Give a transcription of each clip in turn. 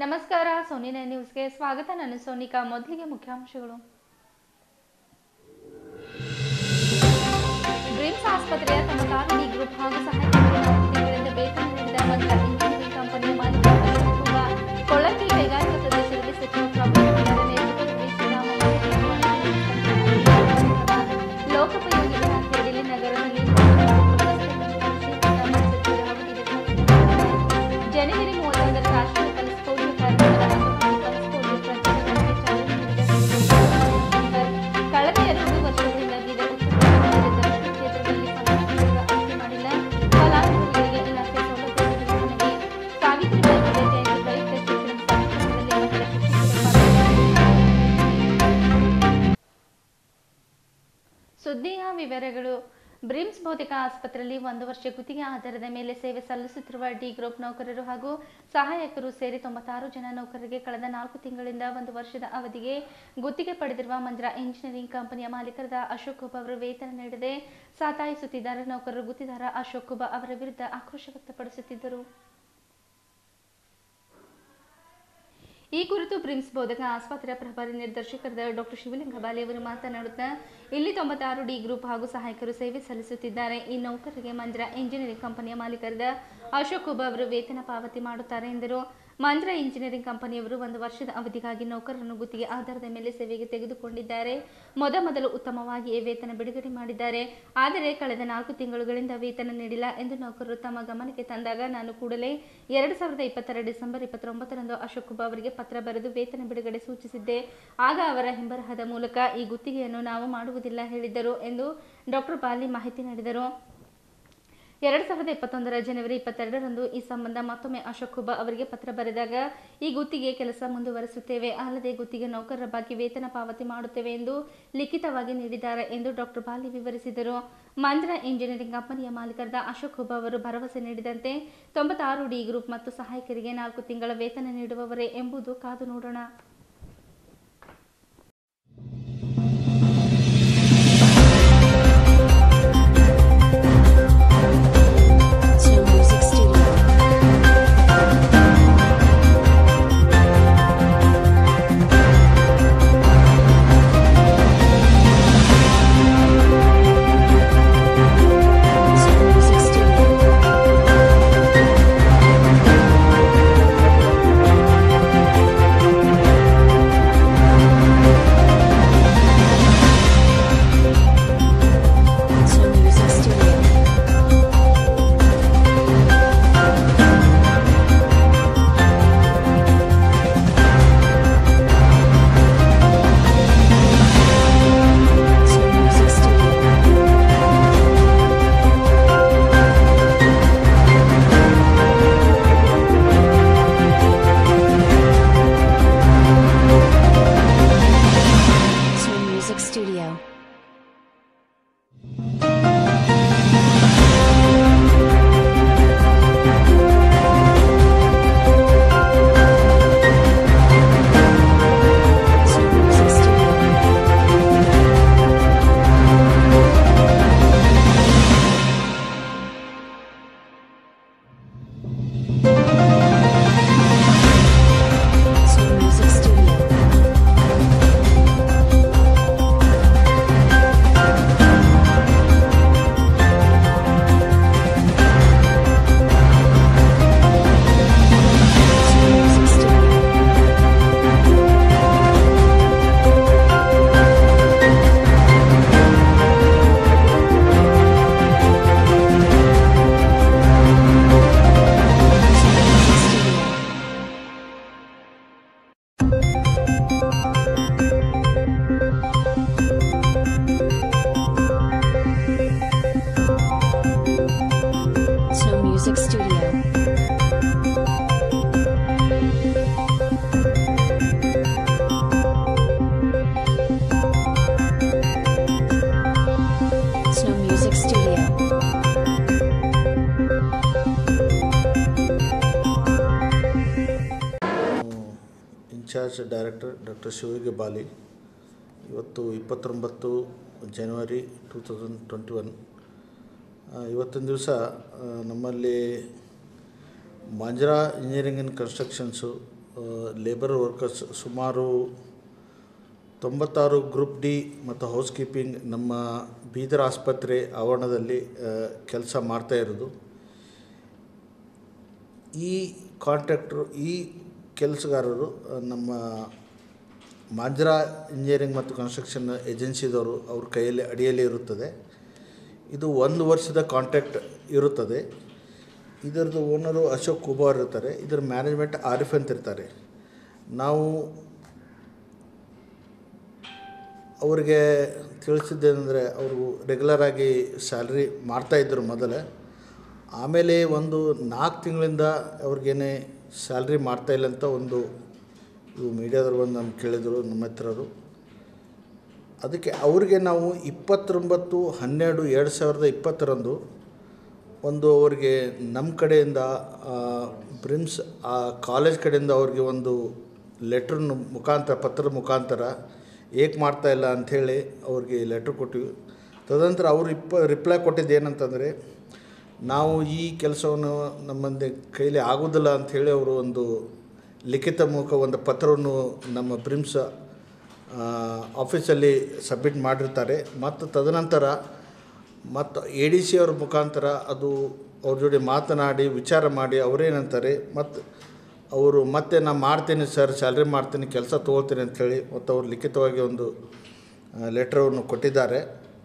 ನಮಸ್ಕಾರ Sony nine ನ್ಯೂಸ್ಗೆ ಸ್ವಾಗತ ನಾನು ಸೋನಿಕಾ ಮೊದಲಿಗೆ ಮುಖ್ಯಾಂಶಗಳು ಡ್ರೀಮ್ಸ್ ಆಸ್ಪತ್ರೆಯ ತಮ್ಮ ಕಾಲನಿ ಗ್ರೂಪ್ ಹಾಗೂ ಸಹಾಯಕರಿಗೆ ನಾಲ್ಕು ತಿಂಗಳಿಂದ ವೇತನ ನೀಡಿದ ಮಂತ್ರ ಇಂಜಿನಿಯರಿಂಗ್ ಕಂಪನಿಯ ಮಾಲೀಕ ಅಶೋಕ್ ಕುಮಾರ್ ಕೊಳ್ಳಕ್ಕಿ ಕೈಗಾರಿಕಾ ಪ್ರದೇಶದಲ್ಲಿ ಸಚಿವ ಪ್ರಭು ನೇತೃತ್ವದಲ್ಲಿ ಶ್ರೀರಾಮುಲು ಲೋಕೋಪಯೋಗಿ ಇಲಾಖೆಯಲ್ಲಿ ನಗರದಲ್ಲಿ ಜನವರಿ ಮೂವತ್ತೊಂದರ ರಾಷ್ಟ್ರೀಯ ಪಲ್ಸ್ ಪೋಲಿಯೋ ಕಾರ್ಯಕ್ರಮದ ಅಂಗವಾಗಿ ಪಲ್ಸ್ ಪೋಲಿಯೋ ಪ್ರಚಾರಕ್ಕೆ ಚಾಲನೆ ನೀಡಿದ ಸ್ಪೀಕರ್ ಕಳೆದ ಎರಡು ವರ್ಷಗಳಿಂದ ಬೀದರ್ ಉತ್ತರ ಕನ್ನಡ ದಕ್ಷಿಣ ಕ್ಷೇತ್ರದಲ್ಲಿ ಫಲಾನುಭವಿಗಳ ಆಯ್ಕೆ ಮಾಡಿಲ್ಲ ಫಲಾನುಭವಿಗಳಿಗೆ ಇಲಾಖೆ ಸೌಲಭ್ಯ ನಿರ್ವಹಣೆಗೆ ಸಾವಿತ್ರಿಬಾಯಿ ಫುಲೆ ಜಯಂತಿ ಪ್ರಯುಕ್ತ ಶಿಕ್ಷಣ ಕಾರ್ಯಕ್ರಮದಲ್ಲಿ ಮಕ್ಕಳ ಶಿಕ್ಷಕರ ಪಾಲ್ಗೊಳ್ಳುತ್ತಾರೆ. ಸುದ್ದಿಯ ವಿವರಗಳು ಬ್ರಿಮ್ಸ್ ಭೌತಿಕ ಆಸ್ಪತ್ರೆಯಲ್ಲಿ ಒಂದು ವರ್ಷ ಗುತ್ತಿಗೆ ಆಧಾರದ ಮೇಲೆ ಸೇವೆ ಸಲ್ಲಿಸುತ್ತಿರುವ ಡಿ ಗ್ರೂಪ್ ನೌಕರರು ಹಾಗೂ ಸಹಾಯಕರು ಸೇರಿ ತೊಂಬತ್ತಾರು ಜನ ನೌಕರರಿಗೆ ಕಳೆದ ನಾಲ್ಕು ತಿಂಗಳಿಂದ ಒಂದು ವರ್ಷದ ಅವಧಿಗೆ ಗುತ್ತಿಗೆ ಪಡೆದಿರುವ ಮಂಜ್ರಾ ಇಂಜಿನಿಯರಿಂಗ್ ಕಂಪನಿಯ ಮಾಲೀಕರಾದ ಅಶೋಕ್ ಕುಬ ಅವರು ವೇತನ ನೀಡದೆ ಸಾತಾಯಿಸುತ್ತಿದ್ದಾರೆ ನೌಕರರು ಗುತ್ತಿದಾರ ಅಶೋಕ್ ಕುಬ ಅವರ ವಿರುದ್ಧ ಆಕ್ರೋಶ ವ್ಯಕ್ತಪಡಿಸುತ್ತಿದ್ದರು ಈ ಕುರಿತು ಬ್ರಿಮ್ಸ್ ಬೋಧಕ ಆಸ್ಪತ್ರೆಯ ಪ್ರಭಾರಿ ನಿರ್ದೇಶಕರಾದ ಡಾಕ್ಟರ್ ಶಿವಲಿಂಗ ಬಾಲಿ ಅವರು ಮಾತನಾಡುತ್ತಾ ಇಲ್ಲಿ ತೊಂಬತ್ತಾರು ಡಿ ಗ್ರೂಪ್ ಹಾಗೂ ಸಹಾಯಕರು ಸೇವೆ ಸಲ್ಲಿಸುತ್ತಿದ್ದಾರೆ ಈ ನೌಕರರಿಗೆ ಮಂಜ್ರಾ ಇಂಜಿನಿಯರಿಂಗ್ ಕಂಪನಿಯ ಮಾಲೀಕರಾದ ಅಶೋಕ್ ಕುಬ ಅವರು ವೇತನ ಪಾವತಿ ಮಾಡುತ್ತಾರೆ ಎಂದರು ಮಂಜ್ರಾ ಇಂಜಿನಿಯರಿಂಗ್ ಕಂಪನಿಯವರು ಒಂದು ವರ್ಷದ ಅವಧಿಗಾಗಿ ನೌಕರರನ್ನು ಗುತ್ತಿಗೆ ಆಧಾರದ ಮೇಲೆ ಸೇವೆಗೆ ತೆಗೆದುಕೊಂಡಿದ್ದಾರೆ ಮೊದಮೊದಲು ಉತ್ತಮವಾಗಿಯೇ ವೇತನ ಬಿಡುಗಡೆ ಮಾಡಿದ್ದಾರೆ ಆದರೆ ಕಳೆದ ನಾಲ್ಕು ತಿಂಗಳುಗಳಿಂದ ವೇತನ ನೀಡಿಲ್ಲ ಎಂದು ನೌಕರರು ತಮ್ಮ ಗಮನಕ್ಕೆ ತಂದಾಗ ನಾನು ಕೂಡಲೇ ಎರಡು ಸಾವಿರದ ಇಪ್ಪತ್ತರ ಡಿಸೆಂಬರ್ ಇಪ್ಪತ್ತೊಂಬತ್ತರಂದು ಅಶೋಕ್ ಕುಬಾ ಅವರಿಗೆ ಪತ್ರ ಬರೆದು ವೇತನ ಬಿಡುಗಡೆ ಸೂಚಿಸಿದ್ದೆ ಆಗ ಅವರ ಹಿಂಬರಹದ ಮೂಲಕ ಈ ಗುತ್ತಿಗೆಯನ್ನು ನಾವು ಮಾಡುವುದಿಲ್ಲ ಹೇಳಿದ್ದರು ಎಂದು ಡಾಕ್ಟರ್ ಬಾಲಿ ಮಾಹಿತಿ ನೀಡಿದರು ಎರಡು ಸಾವಿರದ ಇಪ್ಪತ್ತೊಂದರ ಜನವರಿ ಇಪ್ಪತ್ತೆರಡರಂದು ಈ ಸಂಬಂಧ ಮತ್ತೊಮ್ಮೆ ಅಶೋಕ್ ಕುಬಾ ಅವರಿಗೆ ಪತ್ರ ಬರೆದಾಗ ಈ ಗುತ್ತಿಗೆ ಕೆಲಸ ಮುಂದುವರಿಸುತ್ತೇವೆ ಅಲ್ಲದೆ ಗುತ್ತಿಗೆ ನೌಕರರ ಬಗ್ಗೆ ವೇತನ ಪಾವತಿ ಮಾಡುತ್ತೇವೆ ಎಂದು ಲಿಖಿತವಾಗಿ ನೀಡಿದ್ದಾರೆ ಎಂದು ಡಾಕ್ಟರ್ ಬಾಲಿ ವಿವರಿಸಿದರು ಮಂಜ್ರಾ ಇಂಜಿನಿಯರಿಂಗ್ ಕಂಪನಿಯ ಮಾಲೀಕರಾದ ಅಶೋಕ್ ಕುಬಾ ಅವರು ಭರವಸೆ ನೀಡಿದಂತೆ ತೊಂಬತ್ತಾರು ಡಿ ಗ್ರೂಪ್ ಮತ್ತು ಸಹಾಯಕರಿಗೆ ನಾಲ್ಕು ತಿಂಗಳ ವೇತನ ನೀಡುವವರೇ ಎಂಬುದು ಕಾದು ನೋಡೋಣ Two Music Studio. Two Music Studio. Two Music Studio. Two Music Studio. Two Music Studio. Two Music Studio. Two Music Studio. Two Music Studio. Two Music Studio. Two Music Studio. Two Music Studio. In charge director doctor ಶಿವಗೆ ಬಾಲಿ ಇವತ್ತು ಇಪ್ಪತ್ತೊಂಬತ್ತು ಜನವರಿ two thousand twenty one ಇವತ್ತಿನ ದಿವಸ ನಮ್ಮಲ್ಲಿ Manjra engineering and constructions labour workers ಸುಮಾರು ತೊಂಬತ್ತಾರು ಗ್ರೂಪ್ ಡಿ ಮತ್ತು ಹೌಸ್ ಕೀಪಿಂಗ್ ನಮ್ಮ ಬೀದರ್ ಆಸ್ಪತ್ರೆ ಆವರಣದಲ್ಲಿ ಕೆಲಸ ಮಾಡ್ತಾ ಇರೋದು ಈ ಕಾಂಟ್ರಾಕ್ಟ್ರು ಈ ಕೆಲಸಗಾರರು ಆ, ನಮ್ಮ ಮಾಂಜ್ರಾ ಇಂಜಿನಿಯರಿಂಗ್ ಮತ್ತು ಕನ್ಸ್ಟ್ರಕ್ಷನ್ ಏಜೆನ್ಸಿದವರು ಅವ್ರ ಕೈಯಲ್ಲಿ ಅಡಿಯಲ್ಲಿ ಇರುತ್ತದೆ ಇದು ಒಂದು ವರ್ಷದ ಕಾಂಟ್ರಾಕ್ಟ್ ಇರುತ್ತದೆ ಇದರದ್ದು ಓನರು ಅಶೋಕ್ ಕುಮಾರ್ ಇರ್ತಾರೆ ಇದರ ಮ್ಯಾನೇಜ್ಮೆಂಟ್ ಆರಿಫ್ ಅಂತ ಇರ್ತಾರೆ ನಾವು ಅವರಿಗೆ ತಿಳಿಸಿದ್ದೇನೆಂದರೆ ಅವರು ರೆಗ್ಯುಲರಾಗಿ ಸ್ಯಾಲ್ರಿ ಮಾಡ್ತಾಯಿದ್ದರು ಮೊದಲೇ ಆಮೇಲೆ ಒಂದು ನಾಲ್ಕು ತಿಂಗಳಿಂದ ಅವ್ರಿಗೇನೆ ಸ್ಯಾಲ್ರಿ ಮಾಡ್ತಾಯಿಲ್ಲ ಅಂತ ಒಂದು ಇವು ಮೀಡಿಯಾದವ್ರು ಬಂದು ನಮ್ಗೆ ಕೇಳಿದರು ನಮ್ಮ ಹತ್ರರು ಅದಕ್ಕೆ ಅವ್ರಿಗೆ ನಾವು ಇಪ್ಪತ್ತೊಂಬತ್ತು ಹನ್ನೆರಡು ಎರಡು ಸಾವಿರದ ಇಪ್ಪತ್ತರಂದು ಒಂದು ಅವ್ರಿಗೆ ನಮ್ಮ ಕಡೆಯಿಂದ ಪ್ರಿನ್ಸ್ ಆ ಕಾಲೇಜ್ ಕಡೆಯಿಂದ ಅವ್ರಿಗೆ ಒಂದು ಲೆಟ್ರ್ ಮುಖಾಂತರ ಪತ್ರದ ಮುಖಾಂತರ ಏಕೆ ಮಾಡ್ತಾ ಇಲ್ಲ ಅಂಥೇಳಿ ಅವ್ರಿಗೆ ಲೆಟ್ರ್ ಕೊಟ್ಟಿವಿ ತದನಂತರ ಅವರು ಇಪ್ಪ ರಿಪ್ಲೈ ಕೊಟ್ಟಿದ್ದು ಏನಂತಂದರೆ ನಾವು ಈ ಕೆಲಸವನ್ನು ನಮ್ಮಂದೆ ಕೈಲಿ ಆಗೋದಿಲ್ಲ ಅಂಥೇಳಿ ಅವರು ಒಂದು ಲಿಖಿತ ಮುಖ ಒಂದು ಪತ್ರವನ್ನು ನಮ್ಮ ಪ್ರಿಮ್ಸ್ ಆಫೀಸಲ್ಲಿ ಸಬ್ಮಿಟ್ ಮಾಡಿರ್ತಾರೆ ಮತ್ತು ತದನಂತರ ಮತ್ತು ಎ ಡಿ ಸಿ ಅವ್ರ ಮುಖಾಂತರ ಅದು ಅವ್ರ ಜೋಡಿ ಮಾತನಾಡಿ ವಿಚಾರ ಮಾಡಿ ಅವರೇನಂತಾರೆ ಮತ್ತು ಅವರು ಮತ್ತೆ ನಾನು ಮಾಡ್ತೀನಿ ಸರ್ ಸ್ಯಾಲ್ರಿ ಮಾಡ್ತೀನಿ ಕೆಲಸ ತೊಗೊಳ್ತೀನಿ ಅಂಥೇಳಿ ಮತ್ತು ಅವ್ರು ಲಿಖಿತವಾಗಿ ಒಂದು ಲೆಟ್ರವನ್ನು ಕೊಟ್ಟಿದ್ದಾರೆ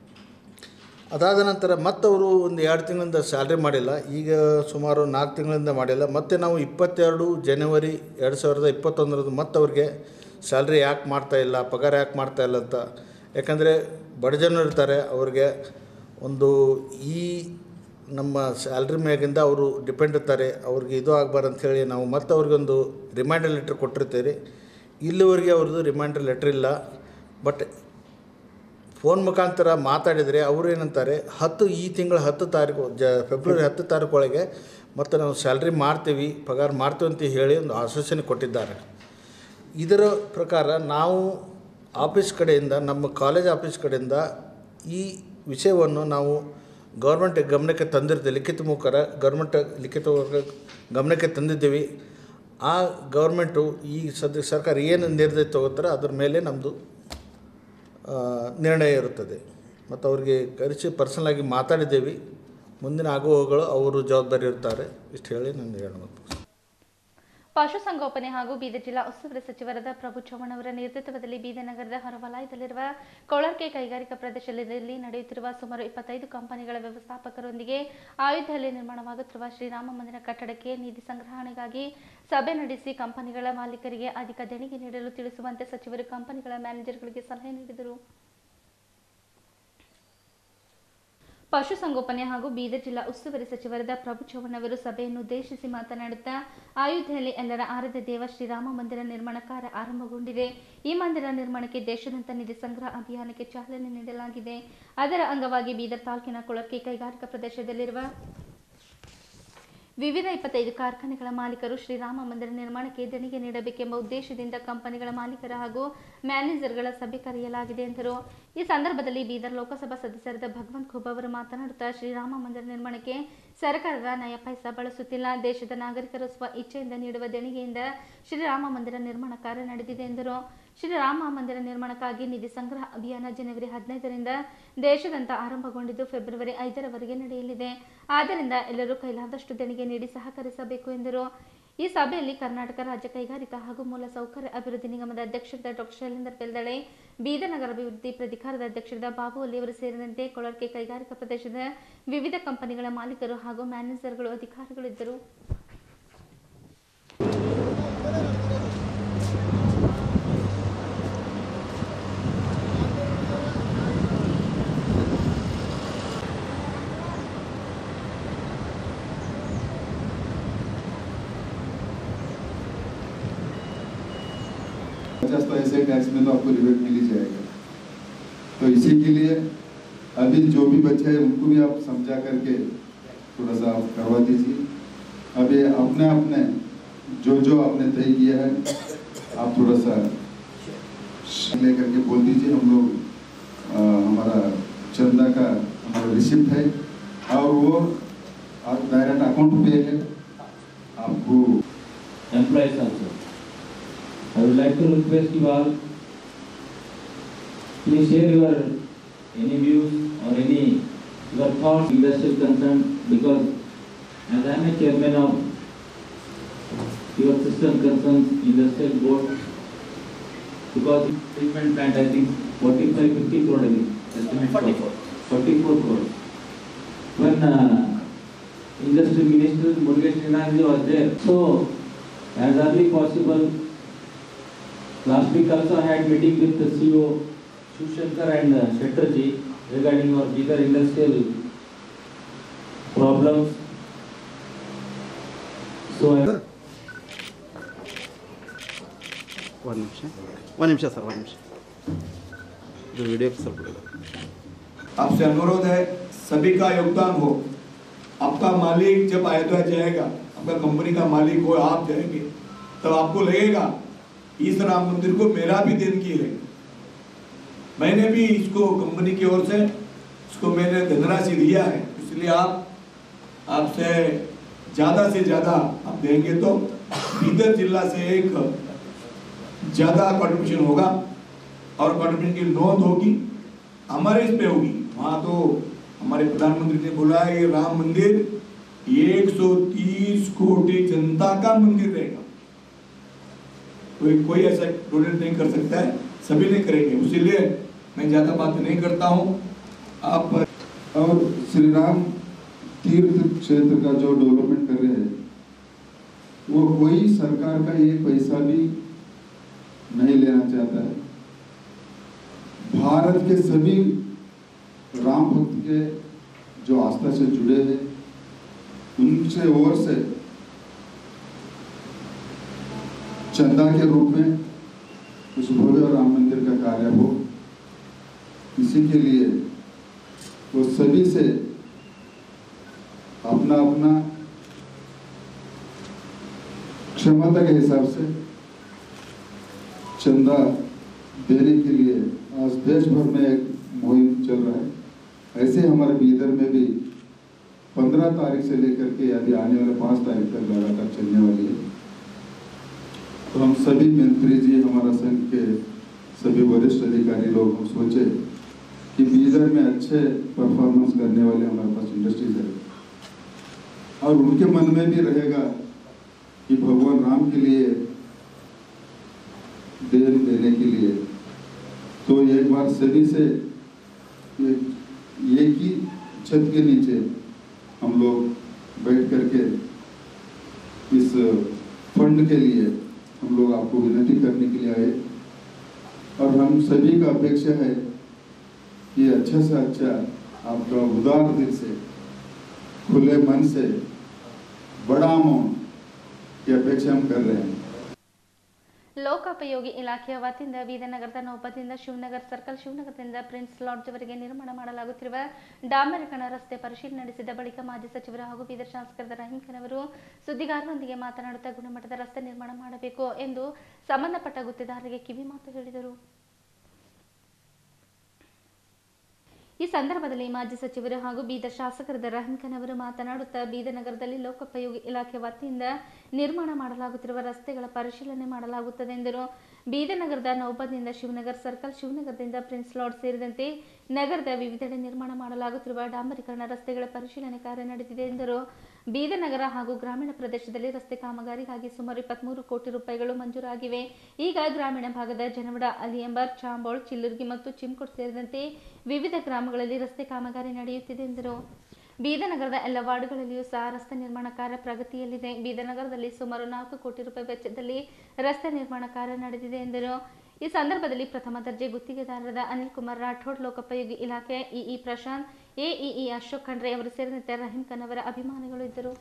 ಅದಾದ ನಂತರ ಮತ್ತವರು ಒಂದು ಎರಡು ತಿಂಗಳಿಂದ ಸ್ಯಾಲ್ರಿ ಮಾಡಿಲ್ಲ ಈಗ ಸುಮಾರು ನಾಲ್ಕು ತಿಂಗಳಿಂದ ಮಾಡಿಲ್ಲ ಮತ್ತು ನಾವು ಇಪ್ಪತ್ತೆರಡು ಜನವರಿ ಎರಡು ಸಾವಿರದ ಇಪ್ಪತ್ತೊಂದರದ್ದು ಮತ್ತೆ ಅವ್ರಿಗೆ ಸ್ಯಾಲ್ರಿ ಯಾಕೆ ಮಾಡ್ತಾ ಇಲ್ಲ ಪಗಾರ ಯಾಕೆ ಮಾಡ್ತಾ ಇಲ್ಲ ಅಂತ ಯಾಕಂದರೆ ಬಡ ಜನರು ಇರ್ತಾರೆ ಅವ್ರಿಗೆ ಒಂದು ಈ ನಮ್ಮ ಸ್ಯಾಲ್ರಿ ಮ್ಯಾಗಿಂದ ಅವರು ಡಿಪೆಂಡ್ ಇರ್ತಾರೆ ಅವ್ರಿಗೆ ಇದು ಆಗಬಾರ್ದು ಅಂಥೇಳಿ ನಾವು ಮತ್ತೆ ಅವ್ರಿಗೊಂದು ರಿಮೈಂಡರ್ ಲೆಟ್ರ್ ಕೊಟ್ಟಿರ್ತೀವಿ ಇಲ್ಲಿವರೆಗೆ ಅವ್ರದ್ದು ರಿಮೈಂಡರ್ ಲೆಟ್ರ್ ಇಲ್ಲ ಬಟ್ ಫೋನ್ ಮುಖಾಂತರ ಮಾತಾಡಿದರೆ ಅವರು ಏನಂತಾರೆ ಹತ್ತು ಈ ತಿಂಗಳ ಹತ್ತು ತಾರೀಕು ಜ ಫೆಬ್ರವರಿ ಹತ್ತು ತಾರೀಕು ಒಳಗೆ ಮತ್ತು ನಾವು ಸ್ಯಾಲ್ರಿ ಮಾಡ್ತೀವಿ ಪಗಾರ ಮಾಡ್ತೀವಿ ಅಂತ ಹೇಳಿ ಒಂದು ಆಶ್ವಾಸನೆ ಕೊಟ್ಟಿದ್ದಾರೆ ಇದರ ಪ್ರಕಾರ ನಾವು ಆಫೀಸ್ ಕಡೆಯಿಂದ ನಮ್ಮ ಕಾಲೇಜ್ ಆಫೀಸ್ ಕಡೆಯಿಂದ ಈ ವಿಷಯವನ್ನು ನಾವು ಗೌರ್ಮೆಂಟ್ ಗಮನಕ್ಕೆ ತಂದಿರ್ತೀವಿ ಲಿಖಿತ ಮುಖಾರ ಗೌರ್ಮೆಂಟ್ ಲಿಖಿತ ಗಮನಕ್ಕೆ ತಂದಿದ್ದೀವಿ ಆ ಗೌರ್ಮೆಂಟು ಈ ಸದ್ಯ ಸರ್ಕಾರ ಏನು ನಿರ್ಣಯ ತಗೋತಾರೆ ಅದ್ರ ಮೇಲೆ ನಮ್ಮದು ಆ, ನಿರ್ಣಯ ಇರುತ್ತದೆ ಮತ್ತು ಅವ್ರಿಗೆ ಕರೆಸಿ ಪರ್ಸನಲಾಗಿ ಮಾತಾಡಿದ್ದೇವೆ ಮುಂದಿನ ಆಗುವಗಳು ಅವರು ಜವಾಬ್ದಾರಿ ಇರ್ತಾರೆ ಇಷ್ಟು ಹೇಳಿ ನಾನು ಹೇಳಬೇಕು ಪಶುಸಂಗೋಪನೆ ಹಾಗೂ ಬೀದರ್ ಜಿಲ್ಲಾ ಉಸ್ತುವಾರಿ ಸಚಿವರಾದ ಪ್ರಭು ಚವ್ಹಾಣ್ ಅವರ ನೇತೃತ್ವದಲ್ಲಿ ಬೀದರ್ ನಗರದ ಹೊರವಲಯದಲ್ಲಿರುವ ಕೊಳರ್ಕೆ ಕೈಗಾರಿಕಾ ಪ್ರದೇಶದಲ್ಲಿ ನಡೆಯುತ್ತಿರುವ ಸುಮಾರು ಇಪ್ಪತ್ತೈದು ಕಂಪನಿಗಳ ವ್ಯವಸ್ಥಾಪಕರೊಂದಿಗೆ ಆಯುಧದಲ್ಲಿ ನಿರ್ಮಾಣವಾಗುತ್ತಿರುವ ಶ್ರೀರಾಮ ಮಂದಿರ ಕಟ್ಟಡಕ್ಕೆ ನಿಧಿ ಸಂಗ್ರಹಣೆಗಾಗಿ ಸಭೆ ನಡೆಸಿ ಕಂಪನಿಗಳ ಮಾಲೀಕರಿಗೆ ಅಧಿಕ ದೇಣಿಗೆ ನೀಡಲು ತಿಳಿಸುವಂತೆ ಸಚಿವರು ಕಂಪನಿಗಳ ಮ್ಯಾನೇಜರ್ಗಳಿಗೆ ಸಲಹೆ ನೀಡಿದರು ಪಶುಸಂಗೋಪನೆ ಹಾಗೂ ಬೀದರ್ ಜಿಲ್ಲಾ ಉಸ್ತುವಾರಿ ಸಚಿವರಾದ ಪ್ರಭು ಚವ್ಹಾಣ್ ಅವರು ಸಭೆಯನ್ನು ಉದ್ದೇಶಿಸಿ ಮಾತನಾಡುತ್ತಾ ಅಯೋಧ್ಯೆಯಲ್ಲಿ ಎಲ್ಲರ ಆರಾಧ್ಯ ದೇವ ಶ್ರೀರಾಮ ಮಂದಿರ ನಿರ್ಮಾಣ ಕಾರ್ಯ ಆರಂಭಗೊಂಡಿದೆ ಈ ಮಂದಿರ ನಿರ್ಮಾಣಕ್ಕೆ ದೇಶಾದ್ಯಂತ ನಿಧಿ ಸಂಗ್ರಹ ಅಭಿಯಾನಕ್ಕೆ ಚಾಲನೆ ನೀಡಲಾಗಿದೆ ಅದರ ಅಂಗವಾಗಿ ಬೀದರ್ ತಾಲೂಕಿನ ಕೊಳರ್ಕೆ ಕೈಗಾರಿಕಾ ಪ್ರದೇಶದಲ್ಲಿರುವ ವಿವಿಧ ಇಪ್ಪತ್ತೈದು ಕಾರ್ಖಾನೆಗಳ ಮಾಲೀಕರು ಶ್ರೀರಾಮ ಮಂದಿರ ನಿರ್ಮಾಣಕ್ಕೆ ದೇಣಿಗೆ ನೀಡಬೇಕೆಂಬ ಉದ್ದೇಶದಿಂದ ಕಂಪನಿಗಳ ಮಾಲೀಕರ ಹಾಗೂ ಮ್ಯಾನೇಜರ್ಗಳ ಸಭೆ ಕರೆಯಲಾಗಿದೆ ಎಂದರು ಈ ಸಂದರ್ಭದಲ್ಲಿ ಬೀದರ್ ಲೋಕಸಭಾ ಸದಸ್ಯರಾದ ಭಗವಂತ್ ಖೂಬ್ ಅವರು ಮಾತನಾಡುತ್ತಾ ಶ್ರೀರಾಮ ಮಂದಿರ ನಿರ್ಮಾಣಕ್ಕೆ ಸರ್ಕಾರದ ನಯ ಪೈಸಾ ಬಳಸುತ್ತಿಲ್ಲ ದೇಶದ ನಾಗರಿಕರು ಸ್ವ ಇಚ್ಛೆಯಿಂದ ನೀಡುವ ದೇಣಿಗೆಯಿಂದ ಶ್ರೀರಾಮ ಮಂದಿರ ನಿರ್ಮಾಣ ಕಾರ್ಯ ನಡೆದಿದೆ ಎಂದರು ಶ್ರೀರಾಮ ಮಂದಿರ ನಿರ್ಮಾಣಕ್ಕಾಗಿ ನಿಧಿ ಸಂಗ್ರಹ ಅಭಿಯಾನ ಜನವರಿ ಹದಿನೈದರಿಂದ ದೇಶದಂತ ಆರಂಭಗೊಂಡಿದ್ದು ಫೆಬ್ರವರಿ ಐದರವರೆಗೆ ನಡೆಯಲಿದೆ ಆದ್ದರಿಂದ ಎಲ್ಲರೂ ಕೈಲಾದಷ್ಟು ದೇಣಿಗೆ ನೀಡಿ ಸಹಕರಿಸಬೇಕು ಎಂದರು ಈ ಸಭೆಯಲ್ಲಿ ಕರ್ನಾಟಕ ರಾಜ್ಯ ಕೈಗಾರಿಕಾ ಹಾಗೂ ಮೂಲಸೌಕರ್ಯ ಅಭಿವೃದ್ಧಿ ನಿಗಮದ ಅಧ್ಯಕ್ಷರಾದ ಡಾಕ್ಟರ್ ಶೈಲೇಂದರ್ ಬೆಲ್ದಳೆ ಬೀದರ್ ನಗರ ಅಭಿವೃದ್ಧಿ ಪ್ರಾಧಿಕಾರದ ಅಧ್ಯಕ್ಷರಾದ ಬಾಬು ಅಲಿ ಅವರು ಸೇರಿದಂತೆ ಕೊಳರ್ಕೆ ಕೈಗಾರಿಕಾ ಪ್ರದೇಶದ ವಿವಿಧ ಕಂಪನಿಗಳ ಮಾಲೀಕರು ಹಾಗೂ ಮ್ಯಾನೇಜರ್ಗಳು ಅಧಿಕಾರಿಗಳು ಇದ್ದರು पचास तो ऐसे टैक्स में तो आपको रिबेट मिल ही जाएगा तो इसी के लिए अभी जो भी बच्चे हैं उनको भी आप समझा करके थोड़ा सा आप करवा दीजिए अभी अपने अपने जो जो आपने तय किया है आप थोड़ा सा लेकर के बोल दीजिए हम लोग अ, हमारा चंदा का हमारा रिसिप्ट है और वो डायरेक्ट अकाउंट पे है आपको employees also. to request you all, please share your any views or any your thoughts, industrial concern, because as I am a chairman of your system concerns industrial board, because treatment plant, I think 45, 50 crore, I think, estimate. 44. 44 crore. When uh, industry minister Murugesh Ninaji was there, so as early possible, last week also I had meeting with the CEO Shiv Shankar and uh, Shetterji regarding our bigger industrial problems. So I ಒಂದು ನಿಮಿಷ ಒಂದು ನಿಮಿಷ sir ಒಂದು ನಿಮಿಷ ಇದು ವಿಡಿಯೋಕ್ಕೆ ಸ್ವಲ್ಪ ಬಿಡೋದು. आपसे अनुरोध है सभी का योगदान हो आपका मालिक जब अयोध्या जाएगा आपका कंपनी का मालिक हो आप जाएंगे तब आपको लगेगा इस राम मंदिर को मेरा भी दिन की है मैंने भी इसको कंपनी की ओर से इसको मैंने धनराशि दिया है इसलिए आप आपसे ज़्यादा से ज़्यादा आप देंगे तो बीदर जिला से एक ज़्यादा कंट्रीब्यूशन होगा और कंट्रीब्यूशन की नोंद होगी हमारे इस पे होगी वहाँ तो हमारे प्रधानमंत्री ने बोला है ये राम मंदिर 130 कोटि जनता का मंदिर रहेगा कोई कोई ऐसा डोनेट नहीं कर सकता है सभी ने करेंगे इसीलिए मैं ज्यादा बात नहीं करता हूँ आप और श्री राम तीर्थ क्षेत्र का जो डेवलपमेंट कर रहे हैं वो कोई सरकार का एक पैसा भी नहीं लेना चाहता है भारत के सभी राम भक्त के जो आस्था से जुड़े हैं उनसे ओर से चंदा के रूप में उस भव्य राम मंदिर का कार्य हो इसी के लिए वो सभी से अपना अपना क्षमता के हिसाब से चंदा देने के लिए आज देश भर में एक मुहिम चल रहा है ऐसे हमारे बीदर में भी पंद्रह तारीख से लेकर के अभी आने वाले पाँच तारीख तक लगातार चलने वाली है तो हम सभी मंत्री जी हमारा संघ के सभी वरिष्ठ अधिकारी लोग हम सोचे कि बीदर में अच्छे परफॉर्मेंस करने वाले हमारे पास इंडस्ट्रीज है और उनके मन में भी रहेगा कि भगवान राम के लिए देन देने के लिए तो एक बार सभी से एक एक ही छत के नीचे हम लोग बैठ करके इस फंड के लिए हम लोग आपको विनती करने के लिए आए और हम सभी का अपेक्षा है कि अच्छा से अच्छा आपका उदार दिल से खुले मन से बड़ा अमाउंट की अपेक्षा हम कर रहे हैं ಲೋಕೋಪಯೋಗಿ ಇಲಾಖೆಯ ವತಿಯಿಂದ ಬೀದನಗರದ ನೌಪದಿಂದ ಶಿವನಗರ್ ಸರ್ಕಲ್ ಶಿವನಗರದಿಂದ ಪ್ರಿನ್ಸ್ ಲಾಡ್ಜ್ವರೆಗೆ ನಿರ್ಮಾಣ ಮಾಡಲಾಗುತ್ತಿರುವ ಡಾಂಬರೀಕರಣ ರಸ್ತೆ ಪರಿಶೀಲನೆ ನಡೆಸಿದ ಬಳಿಕ ಮಾಜಿ ಸಚಿವರು ಹಾಗೂ ಬೀದರ್ ಶಾಸಕರಾದ ರಹೀಂ ಖಾನ್ ಅವರು ಸುದ್ದಿಗಾರರೊಂದಿಗೆ ಮಾತನಾಡುತ್ತಾ ಗುಣಮಟ್ಟದ ರಸ್ತೆ ನಿರ್ಮಾಣ ಮಾಡಬೇಕು ಎಂದು ಸಂಬಂಧಪಟ್ಟ ಗುತ್ತಿದಾರರಿಗೆ ಕಿವಿ ಮಾತು ಹೇಳಿದರು ಈ ಸಂದರ್ಭದಲ್ಲಿ ಮಾಜಿ ಸಚಿವರು ಹಾಗೂ ಬೀದರ್ ಶಾಸಕರಾದ ರಹೀಂ ಖಾನ್ ಅವರು ಮಾತನಾಡುತ್ತಾ ಬೀದರ್ ನಗರದಲ್ಲಿ ಲೋಕೋಪಯೋಗಿ ಇಲಾಖೆ ವತಿಯಿಂದ ನಿರ್ಮಾಣ ಮಾಡಲಾಗುತ್ತಿರುವ ರಸ್ತೆಗಳ ಪರಿಶೀಲನೆ ಮಾಡಲಾಗುತ್ತದೆ ಎಂದರು ಬೀದರ್ ನಗರದ ನೌಬದಿಂದ ಶಿವನಗರ್ ಸರ್ಕಲ್ ಶಿವನಗರದಿಂದ ಪ್ರಿನ್ಸ್ ಲಾಡ್ ಸೇರಿದಂತೆ ನಗರದ ವಿವಿಧೆಡೆ ನಿರ್ಮಾಣ ಮಾಡಲಾಗುತ್ತಿರುವ ಡಾಂಬರೀಕರಣ ರಸ್ತೆಗಳ ಪರಿಶೀಲನೆ ಕಾರ್ಯ ನಡೆದಿದೆ ಎಂದರು ಬೀದರ್ ನಗರ ಹಾಗೂ ಗ್ರಾಮೀಣ ಪ್ರದೇಶದಲ್ಲಿ ರಸ್ತೆ ಕಾಮಗಾರಿಗಾಗಿ ಸುಮಾರು ಇಪ್ಪತ್ಮೂರು ಕೋಟಿ ರೂಪಾಯಿಗಳು ಮಂಜೂರಾಗಿವೆ ಈಗ ಗ್ರಾಮೀಣ ಭಾಗದ ಜನವಡ ಅಲಿಯಂಬರ್ ಚಾಂಬೋಳ್ ಚಿಲ್ಲುರ್ಗಿ ಮತ್ತು ಚಿಮ್ಕೋಟ್ ಸೇರಿದಂತೆ ವಿವಿಧ ಗ್ರಾಮಗಳಲ್ಲಿ ರಸ್ತೆ ಕಾಮಗಾರಿ ನಡೆಯುತ್ತಿದೆ ಎಂದರು ಬೀದರ್ ನಗರದ ಎಲ್ಲ ವಾರ್ಡ್ಗಳಲ್ಲಿಯೂ ಸಹ ರಸ್ತೆ ನಿರ್ಮಾಣ ಕಾರ್ಯ ಪ್ರಗತಿಯಲ್ಲಿದೆ ಬೀದರ್ ನಗರದಲ್ಲಿ ಸುಮಾರು ನಾಲ್ಕು ಕೋಟಿ ರೂಪಾಯಿ ವೆಚ್ಚದಲ್ಲಿ ರಸ್ತೆ ನಿರ್ಮಾಣ ಕಾರ್ಯ ನಡೆದಿದೆ ಎಂದರು ಈ ಸಂದರ್ಭದಲ್ಲಿ ಪ್ರಥಮ ದರ್ಜೆ ಗುತ್ತಿಗೆದಾರರಾದ ಅನಿಲ್ ಕುಮಾರ್ ರಾಠೋಡ್ ಲೋಕೋಪಯೋಗಿ ಇಲಾಖೆ ಇಇ ಪ್ರಶಾಂತ್ ಎಇಇ ಅಶೋಕ್ ಖಂಡ್ರೆ ಅವರು ಸೇರಿದಂತೆ ರಹೀಂ ಖಾನ್ ಅವರ ಅಭಿಮಾನಿಗಳು ಇದ್ದರು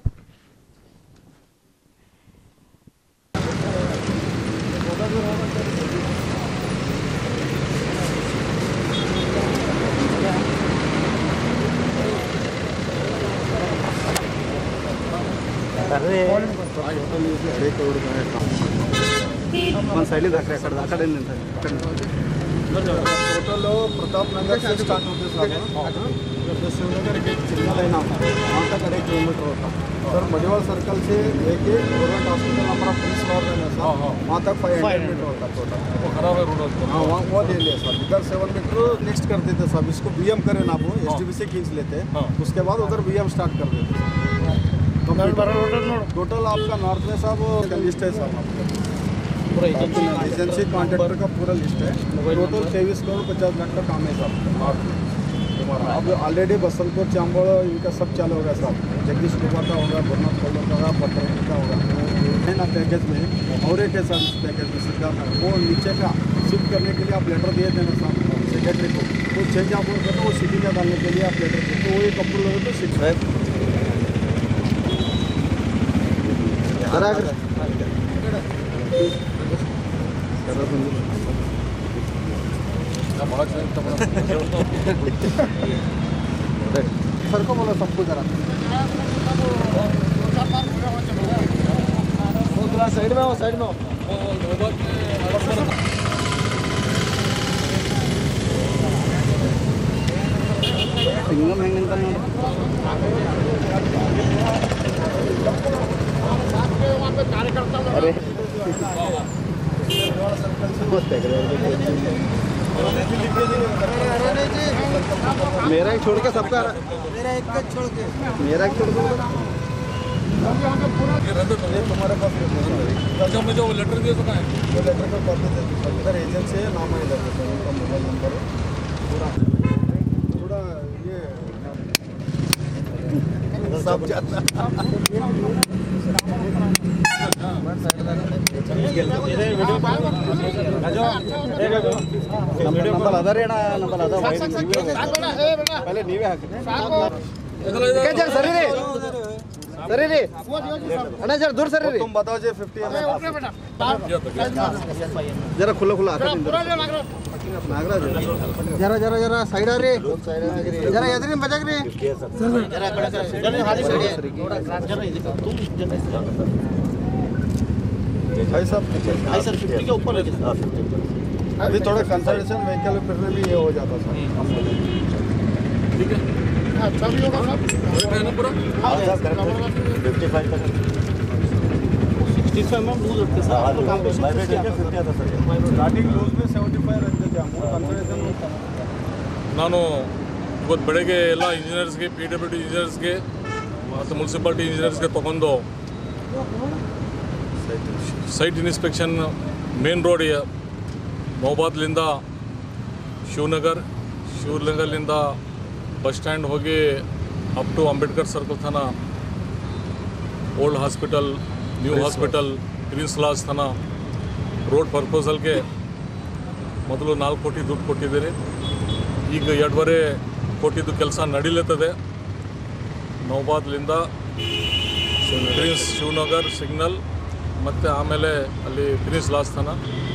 ಒಂದು ಸೈಡಿಗೆ ಹಾಕ್ರಿ ಆ ಕಡೆ ಆ ಕಡೆ ನಿಂತ ಆ ಕಡೆ ನಿಂತ್ರಿ. टोटल प्रताप नगर से स्टार्ट होते साहब जैसे शिवनगर के सिग्नल है ना वहाँ तक अढ़ाई किलोमीटर होता सर मडिवाल सर्कल से लेके गवर्नमेंट हॉस्पिटल हमारा पुलिस वार्ड है ना सर वहाँ तक फाइव हंड्रेड मीटर होता टोटल वो खराब है रोड हाँ वहाँ वो ले लिया सर इधर सेवन मीटर नेक्स्ट कर देते साहब इसको बी एम करें ना वो एस डी से खींच लेते हाँ। उसके बाद उधर बी एम स्टार्ट कर देते टोटल आपका नॉर्थ में साहब लिस्ट है साहब आपका एजेंसी कॉन्ट्रैक्टर का पूरा लिस्ट है टोटल तेईस करोड़ पचास लाख का काम है साहब हमारा अब ऑलरेडी बसंतपुर चांबड़ इनका सब चालू होगा साहब जगदीश कुमार का होगा गुरनाथ कॉलोर का होगा पटरनी का होगा है ना पैकेज में और एक है सर इस पैकेज में सिद्धार्थ नगर वो नीचे का शिफ्ट करने के लिए आप लेटर दिए थे ना साहब सेक्रेटरी को वो चेंज आप बोल करते वो सिटी में डालने के लिए आप लेटर दिए तो वो एक अप्रूवल होगा तो शिफ्ट सर को बोलो सबको जरा साइड में हो साइड में हो ಸಿಂಗಮ್ ಹೆಂಗಂತ ಅರೆ मेरा एक छोड़ के सबका मेरा एक छोड़ के मेरा एक छोड़ के ये तुम्हारे पास अच्छा मुझे वो लेटर दिया सका है वो लेटर पे कॉपी दे दो इधर एजेंसी है नाम है इधर पे उनका मोबाइल नंबर है पूरा थोड़ा ये सब जाता ನಂಬಲ್ ಅದಾರಿ ಅಣ್ಣ ನಂಬಲ್ ಅದ ಪಹಲೆ ನೀವೇ ಹಾಕಿ ಸರಿ ರೀ ಸರಿ ರೀ ಅಣ್ಣ ಜರ ದೂರ ಸರಿ ರೀ बताओ जी 50 जरा खुला खुला नागराज जरा जरा जरा साइड आ री जरा ಎದ್ರಿ ಬಜಾಗ್ರಿ भाई साहब भाई सर 50 के ऊपर अभी थोड़ा कंसल्टेशन व्हीकल फिरने भी ये हो जाता सर ठीक है अच्छा भी होगा सर है ना पूरा ಸ್ಟಾರ್ಟಿಂಗ್ ಲೂಸ್ में 75 रहते थे हम कंसल्टेशन ನಾನು ಇವತ್ತು ಬೆಳಗ್ಗೆ ಎಲ್ಲ ಇಂಜಿನಿಯರ್ಸ್ಗೆ ಪಿ ಡಬ್ಲ್ಯೂ ಡಿ ಇಂಜಿನಿಯರ್ಸ್ಗೆ ಮತ್ತು ಮುನ್ಸಿಪಾಲ್ಟಿ ಇಂಜಿನಿಯರ್ಸ್ಗೆ ತೊಗೊಂಡು ಸೈಟ್ ಇನ್ಸ್ಪೆಕ್ಷನ್ ಮೇನ್ ರೋಡ್ ಮೊಹಬಾದ್ಲಿಂದ ಶಿವನಗರ್ ಶಿವನಗರ್ಲಿಂದ ಬಸ್ ಸ್ಟ್ಯಾಂಡ್ ಹೋಗಿ ಅಪ್ ಟು ಅಂಬೇಡ್ಕರ್ ಸರ್ಕಲ್ ತನ old hospital new hospital prince lodge ತನ ರೋಡ್ ಪರ್ಪೋಸಲ್ಗೆ ಮೊದಲು ನಾಲ್ಕು ಕೋಟಿ ದುಡ್ಡು ಕೊಟ್ಟಿದ್ದೀನಿ ಈಗ ಎರಡೂವರೆ ಕೋಟಿದು ಕೆಲಸ ನಡೀಲತ್ತದೆ ನೌಬಾದ್ಲಿಂದ ಪ್ರಿನ್ಸ್ ಶಿವನಗರ್ ಸಿಗ್ನಲ್ ಮತ್ತು ಆಮೇಲೆ ಅಲ್ಲಿ ಪ್ರಿನ್ಸ್ ಲಾಸ್ ತನ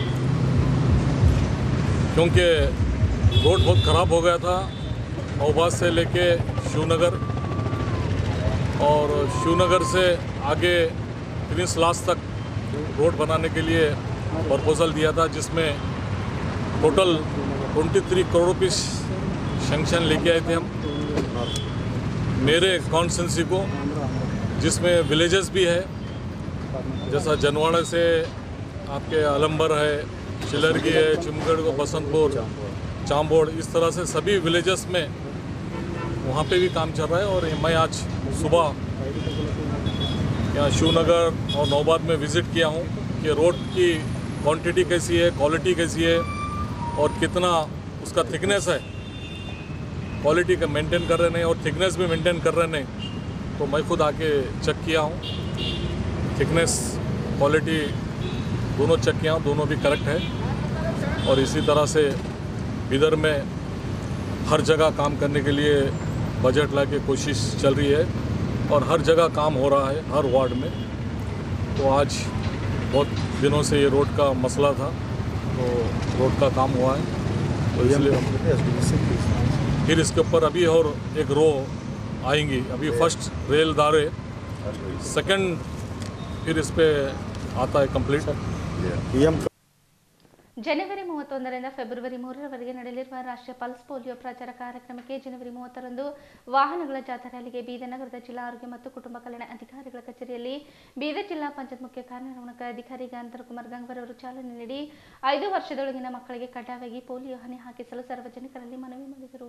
क्योंकि रोड बहुत ख़राब हो गया था नौबाद से लेके शिवनगर और शिवनगर से आगे प्रिंस लास तक रोड बनाने के लिए प्रपोजल दिया था जिसमें टोटल 23 करोड़ रुपीस सेंक्शन लेके आए थे हम मेरे कॉन्स्टेंसी को जिसमें विलेजेस भी है जैसा जनवाड़ा से आपके अलंबर है चिलरगी है चिमगढ़ को बसंतपुर चांबोड़ इस तरह से सभी विलेजेस में वहाँ पे भी काम चल रहा है और मैं आज सुबह यहाँ शिवनगर और नौबाद में विज़िट किया हूँ कि रोड की क्वांटिटी कैसी है क्वालिटी कैसी है और कितना उसका थिकनेस है क्वालिटी का मेंटेन कर रहे नहीं और थिकनेस भी मेंटेन कर रहे नहीं तो मैं खुद आके चेक किया हूँ थिकनेस क्वालिटी दोनों चेक किया हूँ दोनों भी करेक्ट है और इसी तरह से इधर में हर जगह काम करने के लिए बजट ला के कोशिश चल रही है और हर जगह काम हो रहा है हर वार्ड में तो आज बहुत दिनों से ये रोड का मसला था तो रोड का काम हुआ है तो इसलिए फिर इसके ऊपर अभी और एक रो आएंगी अभी फर्स्ट रेल दारे सेकंड फिर इस पे आता है कंप्लीट पीएम ಜನವರಿ ಮೂವತ್ತೊಂದರಿಂದ ಫೆಬ್ರವರಿ ಮೂರರವರೆಗೆ ನಡೆಯಲಿರುವ ರಾಷ್ಟ್ರೀಯ ಪಲ್ಸ್ ಪೋಲಿಯೋ ಪ್ರಚಾರ ಕಾರ್ಯಕ್ರಮಕ್ಕೆ ಜನವರಿ ಮೂವತ್ತರಂದು ವಾಹನಗಳ ಜಾಥಾ ರ್ಯಾಲಿಗೆ ಬೀದರ್ ನಗರದ ಜಿಲ್ಲಾ ಆರೋಗ್ಯ ಮತ್ತು ಕುಟುಂಬ ಕಲ್ಯಾಣ ಅಧಿಕಾರಿಗಳ ಕಚೇರಿಯಲ್ಲಿ ಬೀದರ್ ಜಿಲ್ಲಾ ಪಂಚಾಯತ್ ಮುಖ್ಯ ಕಾರ್ಯನಿರ್ವಹಣಾಧಿಕಾರಿ ಗಾಂಧರ್ ಕುಮಾರ್ ಗಂಗ್ವರ್ ಅವರು ಚಾಲನೆ ನೀಡಿ ಐದು ವರ್ಷದೊಳಗಿನ ಮಕ್ಕಳಿಗೆ ಕಡ್ಡಾಯವಾಗಿ ಪೋಲಿಯೋ ಹನಿ ಹಾಕಿಸಲು ಸಾರ್ವಜನಿಕರಲ್ಲಿ ಮನವಿ ಮಾಡಿದರು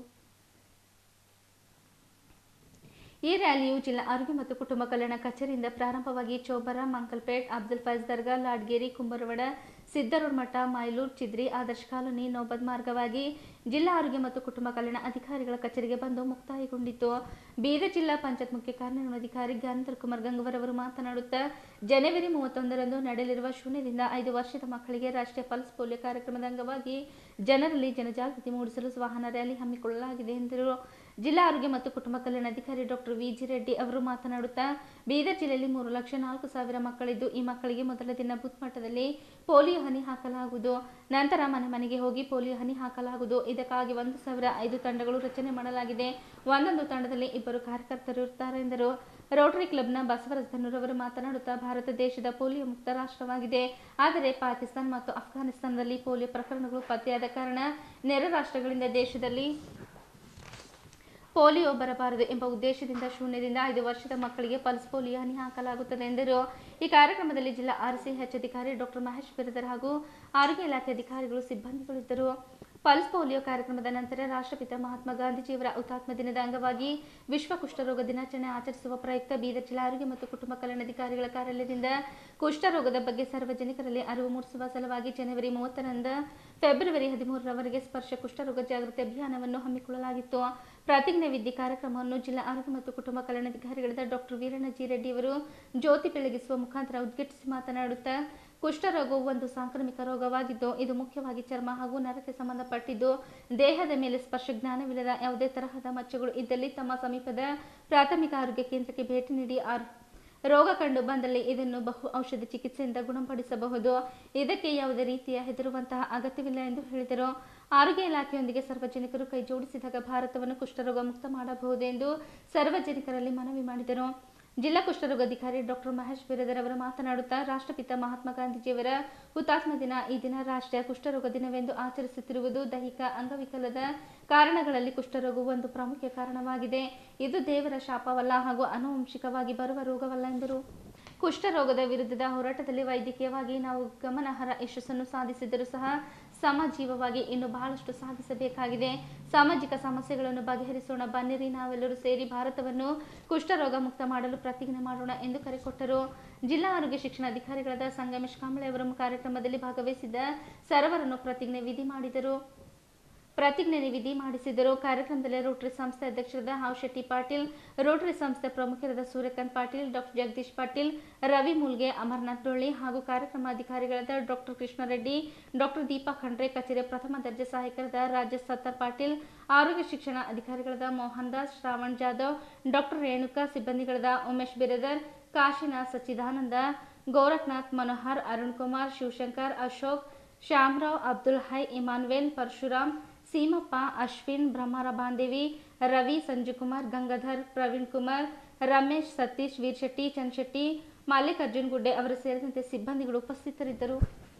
ಈ ರ್ಯಾಲಿಯು ಜಿಲ್ಲಾ ಆರೋಗ್ಯ ಮತ್ತು ಕುಟುಂಬ ಕಲ್ಯಾಣ ಕಚೇರಿಯಿಂದ ಪ್ರಾರಂಭವಾಗಿ ಚೌಬರ ಮಂಕಲ್ಪೇಟ್ ಅಬ್ದುಲ್ ಫೈಜ್ ದರ್ಗಾ ಲಾಡ್ಗೇರಿ ಕುಂಬರವಡ ಸಿದ್ದರೂರ್ ಮಠ ಮೈಲೂರ್ ಚಿದ್ರಿ ಆದರ್ಶ್ ಕಾಲೋನಿ ನೌಬದ್ ಮಾರ್ಗವಾಗಿ ಜಿಲ್ಲಾ ಆರೋಗ್ಯ ಮತ್ತು ಕುಟುಂಬ ಕಲ್ಯಾಣ ಅಧಿಕಾರಿಗಳ ಕಚೇರಿಗೆ ಬಂದು ಮುಕ್ತಾಯಗೊಂಡಿತು ಬೀದರ್ ಜಿಲ್ಲಾ ಪಂಚಾಯತ್ ಮುಖ್ಯ ಕಾರ್ಯನಿರ್ವಹಣಾಧಿಕಾರಿ ಗಾಂಧರ್ ಕುಮಾರ್ ಗಂಗವರ್ ಅವರು ಮಾತನಾಡುತ್ತಾ ಜನವರಿ ಮೂವತ್ತೊಂದರಂದು ನಡೆಯಲಿರುವ ಶೂನ್ಯದಿಂದ ಐದು ವರ್ಷದ ಮಕ್ಕಳಿಗೆ ರಾಷ್ಟ್ರೀಯ ಪಲ್ಸ್ ಪೋಲಿಯೋ ಕಾರ್ಯಕ್ರಮದ ಅಂಗವಾಗಿ ಜನರಲ್ಲಿ ಜನಜಾಗೃತಿ ಮೂಡಿಸಲು ವಾಹನ ರ್ಯಾಲಿ ಹಮ್ಮಿಕೊಳ್ಳಲಾಗಿದೆ ಎಂದರು ಜಿಲ್ಲಾ ಆರೋಗ್ಯ ಮತ್ತು ಕುಟುಂಬ ಕಲ್ಯಾಣಾಧಿಕಾರಿ ಡಾಕ್ಟರ್ ವಿ ಜಿ ರೆಡ್ಡಿ ಅವರು ಮಾತನಾಡುತ್ತಾ ಬೀದರ್ ಜಿಲ್ಲೆಯಲ್ಲಿ ಮೂರು ಲಕ್ಷ ನಾಲ್ಕು ಸಾವಿರ ಮಕ್ಕಳಿದ್ದು ಈ ಮಕ್ಕಳಿಗೆ ಮೊದಲ ದಿನ ಬೂತ್ ಮಟ್ಟದಲ್ಲಿ ಪೋಲಿಯೋ ಹನಿ ಹಾಕಲಾಗುವುದು ನಂತರ ಮನೆ ಮನೆಗೆ ಹೋಗಿ ಪೋಲಿಯೋ ಹನಿ ಹಾಕಲಾಗುವುದು ಇದಕ್ಕಾಗಿ ಒಂದು ಸಾವಿರ ಐದು ತಂಡಗಳು ರಚನೆ ಮಾಡಲಾಗಿದೆ ಒಂದೊಂದು ತಂಡದಲ್ಲಿ ಇಬ್ಬರು ಕಾರ್ಯಕರ್ತರು ಇರುತ್ತಾರೆ ಎಂದರು ರೋಟರಿ ಕ್ಲಬ್ನ ಬಸವರಾಜ್ ಧನ್ನೂರ್ ಅವರು ಮಾತನಾಡುತ್ತಾ ಭಾರತ ದೇಶದ ಪೋಲಿಯೋ ಮುಕ್ತ ರಾಷ್ಟ್ರವಾಗಿದೆ ಆದರೆ ಪಾಕಿಸ್ತಾನ ಮತ್ತು ಅಫ್ಘಾನಿಸ್ತಾನದಲ್ಲಿ ಪೋಲಿಯೋ ಪ್ರಕರಣಗಳು ಪತ್ತೆಯಾದ ಕಾರಣ ನೆರೆ ರಾಷ್ಟ್ರಗಳಿಂದ ದೇಶದಲ್ಲಿ ಪೋಲಿಯೋ ಬರಬಾರದು ಎಂಬ ಉದ್ದೇಶದಿಂದ ಶೂನ್ಯದಿಂದ ಐದು ವರ್ಷದ ಮಕ್ಕಳಿಗೆ ಪಲ್ಸ್ ಪೋಲಿಯೋ ಹನಿ ಹಾಕಲಾಗುತ್ತದೆ ಎಂದರು ಈ ಕಾರ್ಯಕ್ರಮದಲ್ಲಿ ಜಿಲ್ಲಾ ಆರ್ಸಿಎಚ್ ಅಧಿಕಾರಿ ಡಾಕ್ಟರ್ ಮಹೇಶ್ ಬಿರದರ್ ಹಾಗೂ ಆರೋಗ್ಯ ಇಲಾಖೆ ಅಧಿಕಾರಿಗಳು ಸಿಬ್ಬಂದಿಗಳಿದ್ದರು ಪಲ್ಸ್ ಪೋಲಿಯೋ ಕಾರ್ಯಕ್ರಮದ ನಂತರ ರಾಷ್ಟ್ರಪಿತ ಮಹಾತ್ಮ ಗಾಂಧೀಜಿಯವರ ಹುತಾತ್ಮ ದಿನದ ಅಂಗವಾಗಿ ವಿಶ್ವ ಕುಷ್ಠರೋಗ ದಿನಾಚರಣೆ ಆಚರಿಸುವ ಪ್ರಯುಕ್ತ ಬೀದರ್ ಜಿಲ್ಲಾ ಆರೋಗ್ಯ ಮತ್ತು ಕುಟುಂಬ ಕಲ್ಯಾಣಾಧಿಕಾರಿಗಳ ಕಾರ್ಯಾಲಯದಿಂದ ಕುಷ್ಠರೋಗದ ಬಗ್ಗೆ ಸಾರ್ವಜನಿಕರಲ್ಲಿ ಅರಿವು ಮೂಡಿಸುವ ಸಲುವಾಗಿ ಜನವರಿ ಮೂವತ್ತರಂದ ಫೆಬ್ರವರಿ ಹದಿಮೂರರವರೆಗೆ ಸ್ಪರ್ಶ ಕುಷ್ಠರೋಗ ಜಾಗೃತಿ ಅಭಿಯಾನವನ್ನು ಹಮ್ಮಿಕೊಳ್ಳಲಾಗಿತ್ತು ಪ್ರತಿಜ್ಞೆ ವಿಧಿ ಕಾರ್ಯಕ್ರಮವನ್ನು ಜಿಲ್ಲಾ ಆರೋಗ್ಯ ಮತ್ತು ಕುಟುಂಬ ಕಲ್ಯಾಣಾಧಿಕಾರಿಗಳಾದ ಡಾಕ್ಟರ್ ವೀರಣ್ಣ ಜಿ ರೆಡ್ಡಿ ಅವರು ಜ್ಯೋತಿ ಬೆಳಗಿಸುವ ಮುಖಾಂತರ ಉದ್ಘಾಟಿಸಿ ಮಾತನಾಡುತ್ತಾ ಕುಷ್ಠರೋಗವು ಒಂದು ಸಾಂಕ್ರಾಮಿಕ ರೋಗವಾಗಿದ್ದು ಇದು ಮುಖ್ಯವಾಗಿ ಚರ್ಮ ಹಾಗೂ ನರಕ್ಕೆ ಸಂಬಂಧಪಟ್ಟಿದ್ದು ದೇಹದ ಮೇಲೆ ಸ್ಪರ್ಶ ಜ್ಞಾನವಿಲ್ಲದ ಯಾವುದೇ ತರಹದ ಮಚ್ಚೆಗಳು ಇದ್ದಲ್ಲಿ ತಮ್ಮ ಸಮೀಪದ ಪ್ರಾಥಮಿಕ ಆರೋಗ್ಯ ಕೇಂದ್ರಕ್ಕೆ ಭೇಟಿ ನೀಡಿ ಆರ್ ರೋಗ ಕಂಡು ಬಂದಲ್ಲಿ ಇದನ್ನು ಬಹು ಔಷಧಿ ಚಿಕಿತ್ಸೆಯಿಂದ ಗುಣಪಡಿಸಬಹುದು ಇದಕ್ಕೆ ಯಾವುದೇ ರೀತಿಯ ಹೆದರುವಂತಹ ಅಗತ್ಯವಿಲ್ಲ ಎಂದು ಹೇಳಿದರು ಆರೋಗ್ಯ ಇಲಾಖೆಯೊಂದಿಗೆ ಸಾರ್ವಜನಿಕರು ಕೈ ಜೋಡಿಸಿದಾಗ ಭಾರತವನ್ನು ಕುಷ್ಠರೋಗ ಮುಕ್ತ ಮಾಡಬಹುದು ಎಂದು ಸಾರ್ವಜನಿಕರಲ್ಲಿ ಮನವಿ ಮಾಡಿದರು ಜಿಲ್ಲಾ ಕುಷ್ಠರೋಗಾಧಿಕಾರಿ ಡಾಕ್ಟರ್ ಮಹೇಶ್ ಬಿರದರ್ ಅವರು ಮಾತನಾಡುತ್ತಾ ರಾಷ್ಟ್ರಪಿತ ಮಹಾತ್ಮ ಗಾಂಧೀಜಿಯವರ ಹುತಾತ್ಮ ದಿನ ಈ ದಿನ ರಾಷ್ಟ್ರೀಯ ಕುಷ್ಠರೋಗ ದಿನವೆಂದು ಆಚರಿಸುತ್ತಿರುವುದು ದೈಹಿಕ ಅಂಗವಿಕಲದ ಕಾರಣಗಳಲ್ಲಿ ಕುಷ್ಠರೋಗವು ಒಂದು ಪ್ರಮುಖ ಕಾರಣವಾಗಿದೆ ಇದು ದೇವರ ಶಾಪವಲ್ಲ ಹಾಗೂ ಆನುವಂಶಿಕವಾಗಿ ಬರುವ ರೋಗವಲ್ಲ ಎಂದರು ಕುಷ್ಠರೋಗದ ವಿರುದ್ಧದ ಹೋರಾಟದಲ್ಲಿ ವೈದ್ಯಕೀಯವಾಗಿ ನಾವು ಗಮನಾರ್ಹ ಯಶಸ್ಸನ್ನು ಸಾಧಿಸಿದರೂ ಸಹ ಸಮಜೀವವಾಗಿ ಇನ್ನು ಬಹಳಷ್ಟು ಸಾಧಿಸಬೇಕಾಗಿದೆ ಸಾಮಾಜಿಕ ಸಮಸ್ಯೆಗಳನ್ನು ಬಗೆಹರಿಸೋಣ ಬನ್ನಿರಿ ನಾವೆಲ್ಲರೂ ಸೇರಿ ಭಾರತವನ್ನು ಕುಷ್ಠರೋಗ ಮುಕ್ತ ಮಾಡಲು ಪ್ರತಿಜ್ಞೆ ಮಾಡೋಣ ಎಂದು ಕರೆ ಕೊಟ್ಟರು ಜಿಲ್ಲಾ ಆರೋಗ್ಯ ಶಿಕ್ಷಣ ಅಧಿಕಾರಿಗಳಾದ ಸಂಗಮೇಶ್ ಕಾಂಬಳೆ ಅವರು ಕಾರ್ಯಕ್ರಮದಲ್ಲಿ ಭಾಗವಹಿಸಿದ್ದ ಸರ್ವರನ್ನು ಪ್ರತಿಜ್ಞೆ ವಿಧಿ ಮಾಡಿದರು ಪ್ರತಿಜ್ಞೆ ವಿಧಿ ಮಾಡಿಸಿದರು ಕಾರ್ಯಕ್ರಮದಲ್ಲಿ ರೋಟರಿ ಸಂಸ್ಥೆ ಅಧ್ಯಕ್ಷರಾದ ಹಾವ್ ಶೆಟ್ಟಿ ಪಾಟೀಲ್ ರೋಟರಿ ಸಂಸ್ಥೆ ಪ್ರಮುಖರಾದ ಸೂರ್ಯಕಾಂತ್ ಪಾಟೀಲ್ ಡಾಕ್ಟರ್ ಜಗದೀಶ್ ಪಾಟೀಲ್ ರವಿ ಮುಲ್ಗೆ ಅಮರ್ನಾಥ್ ಡೊಳ್ಳಿ ಹಾಗೂ ಕಾರ್ಯಕ್ರಮ ಅಧಿಕಾರಿಗಳಾದ ಡಾಕ್ಟರ್ ಕೃಷ್ಣರೆಡ್ಡಿ ಡಾಕ್ಟರ್ ದೀಪಾ ಖಂಡ್ರೆ ಕಚೇರಿಯ ಪ್ರಥಮ ದರ್ಜೆ ಸಹಾಯಕರಾದ ರಾಜೇಶ್ ಸತ್ತರ್ ಪಾಟೀಲ್ ಆರೋಗ್ಯ ಶಿಕ್ಷಣ ಅಧಿಕಾರಿಗಳಾದ ಮೋಹನ್ ದಾಸ್ ಶ್ರಾವಣ್ ಜಾಧವ್ ಡಾಕ್ಟರ್ ರೇಣುಕಾ ಸಿಬ್ಬಂದಿಗಳಾದ ಉಮೇಶ್ ಬಿರದರ್ ಕಾಶಿನಾಥ್ ಸಚ್ಚಿದಾನಂದ ಗೋರಖ್ನಾಥ್ ಮನೋಹರ್ ಅರುಣ್ ಕುಮಾರ್ ಶಿವಶಂಕರ್ ಅಶೋಕ್ ಶ್ಯಾಮರಾವ್ ಅಬ್ದುಲ್ ಹೈ ಇಮಾನ್ವೇಲ್ ಪರಶುರಾಮ್ ಸೀಮಪ್ಪ ಅಶ್ವಿನ್ ಭ್ರಮರ ಬಾಂದೇವಿ ರವಿ ಸಂಜುಕುಮಾರ್ ಗಂಗಾಧರ್ ಪ್ರವೀಣ್ ಕುಮಾರ್ ರಮೇಶ್ ಸತೀಶ್ ವೀರ್ಶೆಟ್ಟಿ ಚಂದ್ಶೆಟ್ಟಿ ಮಲ್ಲಿಕಾರ್ಜುನ್ ಗುಡ್ಡೆ ಅವರು ಸೇರಿದಂತೆ ಸಿಬ್ಬಂದಿಗಳು ಉಪಸ್ಥಿತರಿದ್ದರು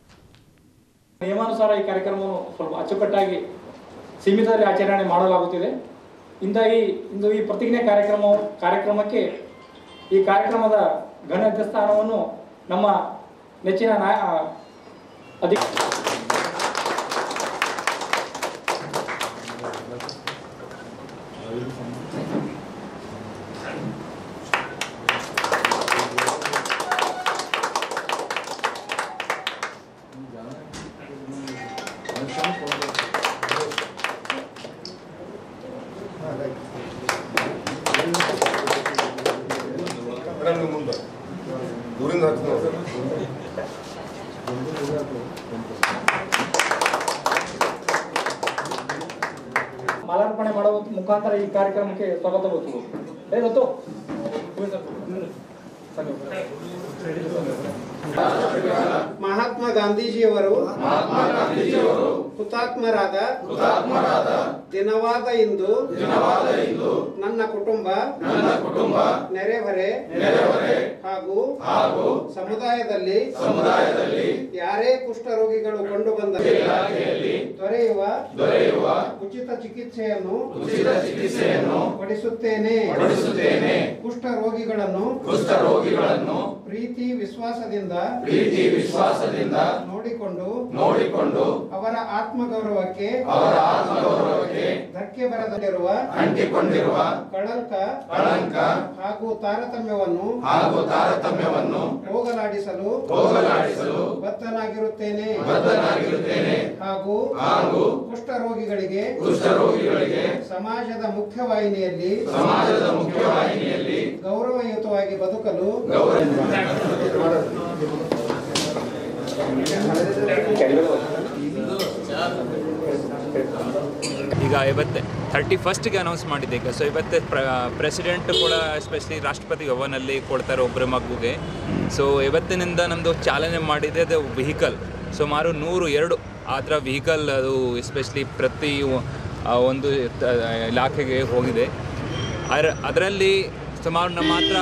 ನಿಯಮಾನುಸಾರ ಈ ಕಾರ್ಯಕ್ರಮವನ್ನು ಸ್ವಲ್ಪ ಅಚ್ಚುಕಟ್ಟಾಗಿ ಸೀಮಿತದಲ್ಲಿ ಆಚರಣೆ ಮಾಡಲಾಗುತ್ತಿದೆ ಇಂದಾಗಿ ಇಂದು ಈ ಪ್ರತಿಜ್ಞೆ ಕಾರ್ಯಕ್ರಮ ಕಾರ್ಯಕ್ರಮಕ್ಕೆ ಈ ಕಾರ್ಯಕ್ರಮದ ಘನ ಸ್ಥಾನವನ್ನು ನಮ್ಮ ನೆಚ್ಚಿನ ನಾಯ ಅಧಿಕ ಮುಂದೆ ದೂರಿಂದ ಹಾಕ್ತೀನಿ ಮಾಲಾರ್ಪಣೆ ಮಾಡುವ ಮುಖಾಂತರ ಈ ಕಾರ್ಯಕ್ರಮಕ್ಕೆ ಸ್ವಾಗತ ಗೊತ್ತು ಏ ಗೊತ್ತು ಮಹಾತ್ಮ ಗಾಂಧೀಜಿಯವರು ಹುತಾತ್ಮರಾದ ಹುತಾತ್ಮರಾದ ದಿನವಾದ ಇಂದು ದಿನವಾದ ಇಂದು ನನ್ನ ಕುಟುಂಬ ನನ್ನ ಕುಟುಂಬ ನೆರೆಹೊರೆ ನೆರೆಹೊರೆ ಹಾಗೂ ಹಾಗೂ ಸಮುದಾಯದಲ್ಲಿ ಸಮುದಾಯದಲ್ಲಿ ಯಾರೇ ಕುಷ್ಠರೋಗಿಗಳು ಕಂಡು ಬಂದ ಇಲಾಖೆಯಲ್ಲಿ ದೊರೆಯುವ ದೊರೆಯುವ ಉಚಿತ ಚಿಕಿತ್ಸೆಯನ್ನು ಉಚಿತ ಚಿಕಿತ್ಸೆಯನ್ನು ಪಡಿಸುತ್ತೇನೆ ಪಡಿಸುತ್ತೇನೆ ಕುಷ್ಠ ರೋಗಿಗಳನ್ನು ಕುಷ್ಠ ರೋಗಿಗಳನ್ನು ಪ್ರೀತಿ ವಿಶ್ವಾಸದಿಂದ ಪ್ರೀತಿ ವಿಶ್ವಾಸದಿಂದ ನೋಡಿಕೊಂಡು ನೋಡಿಕೊಂಡು ಅವರ ಆತ್ಮಗೌರವಕ್ಕೆ ಅವರ ಆತ್ಮಗೌರವಕ್ಕೆ ಧಕ್ಕೆ ಬರದಿರುವ ಅಂಟಿಕೊಂಡಿರುವ ಕಳಂಕ ಕಳಂಕ ಹಾಗೂ ತಾರತಮ್ಯವನ್ನು ಹಾಗೂ ತಾರತಮ್ಯವನ್ನು ಹೋಗಲಾಡಿಸಲು ಹೋಗಲಾಡಿಸಲು ಬದ್ಧನಾಗಿರುತ್ತೇನೆ ಬದ್ಧನಾಗಿರುತ್ತೇನೆ ಹಾಗೂ ಹಾಗೂ ಕುಷ್ಠರೋಗಿಗಳಿಗೆ ಕುಷ್ಠರೋಗಿಗಳಿಗೆ ಸಮಾಜದ ಮುಖ್ಯವಾಹಿನಿಯಲ್ಲಿ ಸಮಾಜದ ಮುಖ್ಯವಾಹಿನಿಯಲ್ಲಿ ಗೌರವಯುತವಾಗಿ ಬದುಕಲು ಈಗ ಇವತ್ತೆ ಥರ್ಟಿ ಫಸ್ಟ್ಗೆ ಅನೌನ್ಸ್ ಮಾಡಿದ್ದೆ ಈಗ ಸೊ ಇವತ್ತೆ ಪ್ರೆಸಿಡೆಂಟ್ ಕೂಡ ಎಸ್ಪೆಷಲಿ ರಾಷ್ಟ್ರಪತಿ ಭವನಲ್ಲಿ ಕೊಡ್ತಾರೆ ಒಬ್ಬರ ಮಗುಗೆ ಸೊ ಇವತ್ತಿನಿಂದ ನಮ್ಮದು ಚಾಲನೆ ಮಾಡಿದೆ ಅದು ವೆಹಿಕಲ್ ಸುಮಾರು ನೂರು ಎರಡು ಆ ಥರ ವೆಹಿಕಲ್ ಅದು ಎಸ್ಪೆಷಲಿ ಪ್ರತಿ ಆ, ಒಂದು ತ- ಇಲಾಖೆಗೆ ಹೋಗಿದೆ ಅದ್ರ ಅದರಲ್ಲಿ ಸುಮಾರು ನಮ್ಮ ಹತ್ರ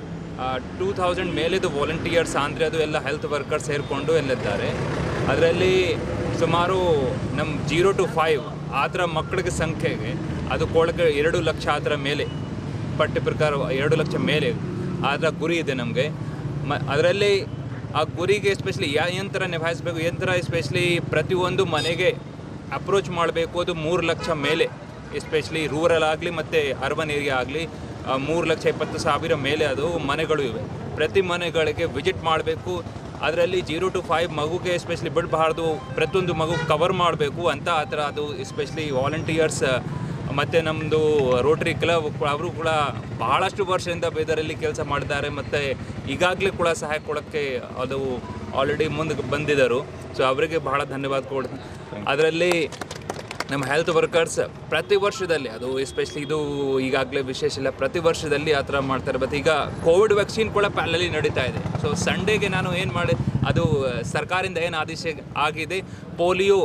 ಟೂ ಥೌಸಂಡ್ ಮೇಲಿದು ವಾಲಂಟಿಯರ್ಸ್ ಅಂದರೆ ಅದು ಎಲ್ಲ ಹೆಲ್ತ್ ವರ್ಕರ್ಸ್ ಸೇರಿಕೊಂಡು ಎಲ್ಲಿದ್ದಾರೆ ಅದರಲ್ಲಿ ಸುಮಾರು ನಮ್ಮ ಜೀರೋ ಟು ಫೈವ್ ಆ ಥರ ಮಕ್ಕಳಿಗೆ ಸಂಖ್ಯೆಗೆ ಅದು ಕೊಳಗೆ ಎರಡು ಲಕ್ಷ ಆ ಥರ ಮೇಲೆ ಪಟ್ಟಿ ಪ್ರಕಾರ ಎರಡು ಲಕ್ಷ ಮೇಲೆ ಆ ಥರ ಗುರಿ ಇದೆ ನಮಗೆ ಮ ಅದರಲ್ಲಿ ಆ ಗುರಿಗೆ ಎಸ್ಪೆಷಲಿ ಯಾ ಏನು ಥರ ನಿಭಾಯಿಸಬೇಕು ಏನು ಥರ ಎಸ್ಪೆಷಲಿ ಪ್ರತಿಯೊಂದು ಮನೆಗೆ ಅಪ್ರೋಚ್ ಮಾಡಬೇಕು ಅದು ಮೂರು ಲಕ್ಷ ಮೇಲೆ ಎಸ್ಪೆಷಲಿ ರೂರಲ್ ಆಗಲಿ ಮತ್ತು ಅರ್ಬನ್ ಏರಿಯಾ ಆಗಲಿ ಮೂರು ಲಕ್ಷ ಇಪ್ಪತ್ತು ಸಾವಿರ ಮೇಲೆ ಅದು ಮನೆಗಳು ಇವೆ ಪ್ರತಿ ಮನೆಗಳಿಗೆ ವಿಸಿಟ್ ಮಾಡಬೇಕು ಅದರಲ್ಲಿ ಜೀರೋ ಟು ಫೈವ್ ಮಗುಗೆ ಎಸ್ಪೆಷಲಿ ಬಿಡಬಾರ್ದು ಪ್ರತಿಯೊಂದು ಮಗು ಕವರ್ ಮಾಡಬೇಕು ಅಂತ ಆ ಥರ ಅದು ಎಸ್ಪೆಷಲಿ ವಾಲಂಟಿಯರ್ಸ್ ಮತ್ತು ನಮ್ಮದು ರೋಟರಿ ಕ್ಲಬ್ ಅವರು ಕೂಡ ಬಹಳಷ್ಟು ವರ್ಷದಿಂದ ಬೇದರಲ್ಲಿ ಕೆಲಸ ಮಾಡಿದ್ದಾರೆ ಮತ್ತು ಈಗಾಗಲೇ ಕೂಡ ಸಹಾಯ ಕೊಡೋಕ್ಕೆ ಅದು ಆಲ್ರೆಡಿ ಮುಂದೆ ಬಂದಿದ್ದರು ಸೊ ಅವರಿಗೆ ಬಹಳ ಧನ್ಯವಾದ ಕೊಡ್ತೀನಿ ಅದರಲ್ಲಿ ನಮ್ಮ ಹೆಲ್ತ್ ವರ್ಕರ್ಸ್ ಪ್ರತಿ ವರ್ಷದಲ್ಲಿ ಅದು ಎಸ್ಪೆಷಲಿ ಇದು ಈಗಾಗಲೇ ವಿಶೇಷ ಇಲ್ಲ ಪ್ರತಿ ವರ್ಷದಲ್ಲಿ ಆ ಥರ ಮಾಡ್ತಾರೆ ಮತ್ತು ಈಗ ಕೋವಿಡ್ ವ್ಯಾಕ್ಸಿನ್ ಕೂಡ ಪ್ಯಾಲಲ್ಲಿ ನಡೀತಾ ಇದೆ ಸೊ ಸಂಡೇಗೆ ನಾನು ಏನು ಮಾಡಿ ಅದು ಸರ್ಕಾರದಿಂದ ಏನು ಆದೇಶ ಆಗಿದೆ ಪೋಲಿಯೋ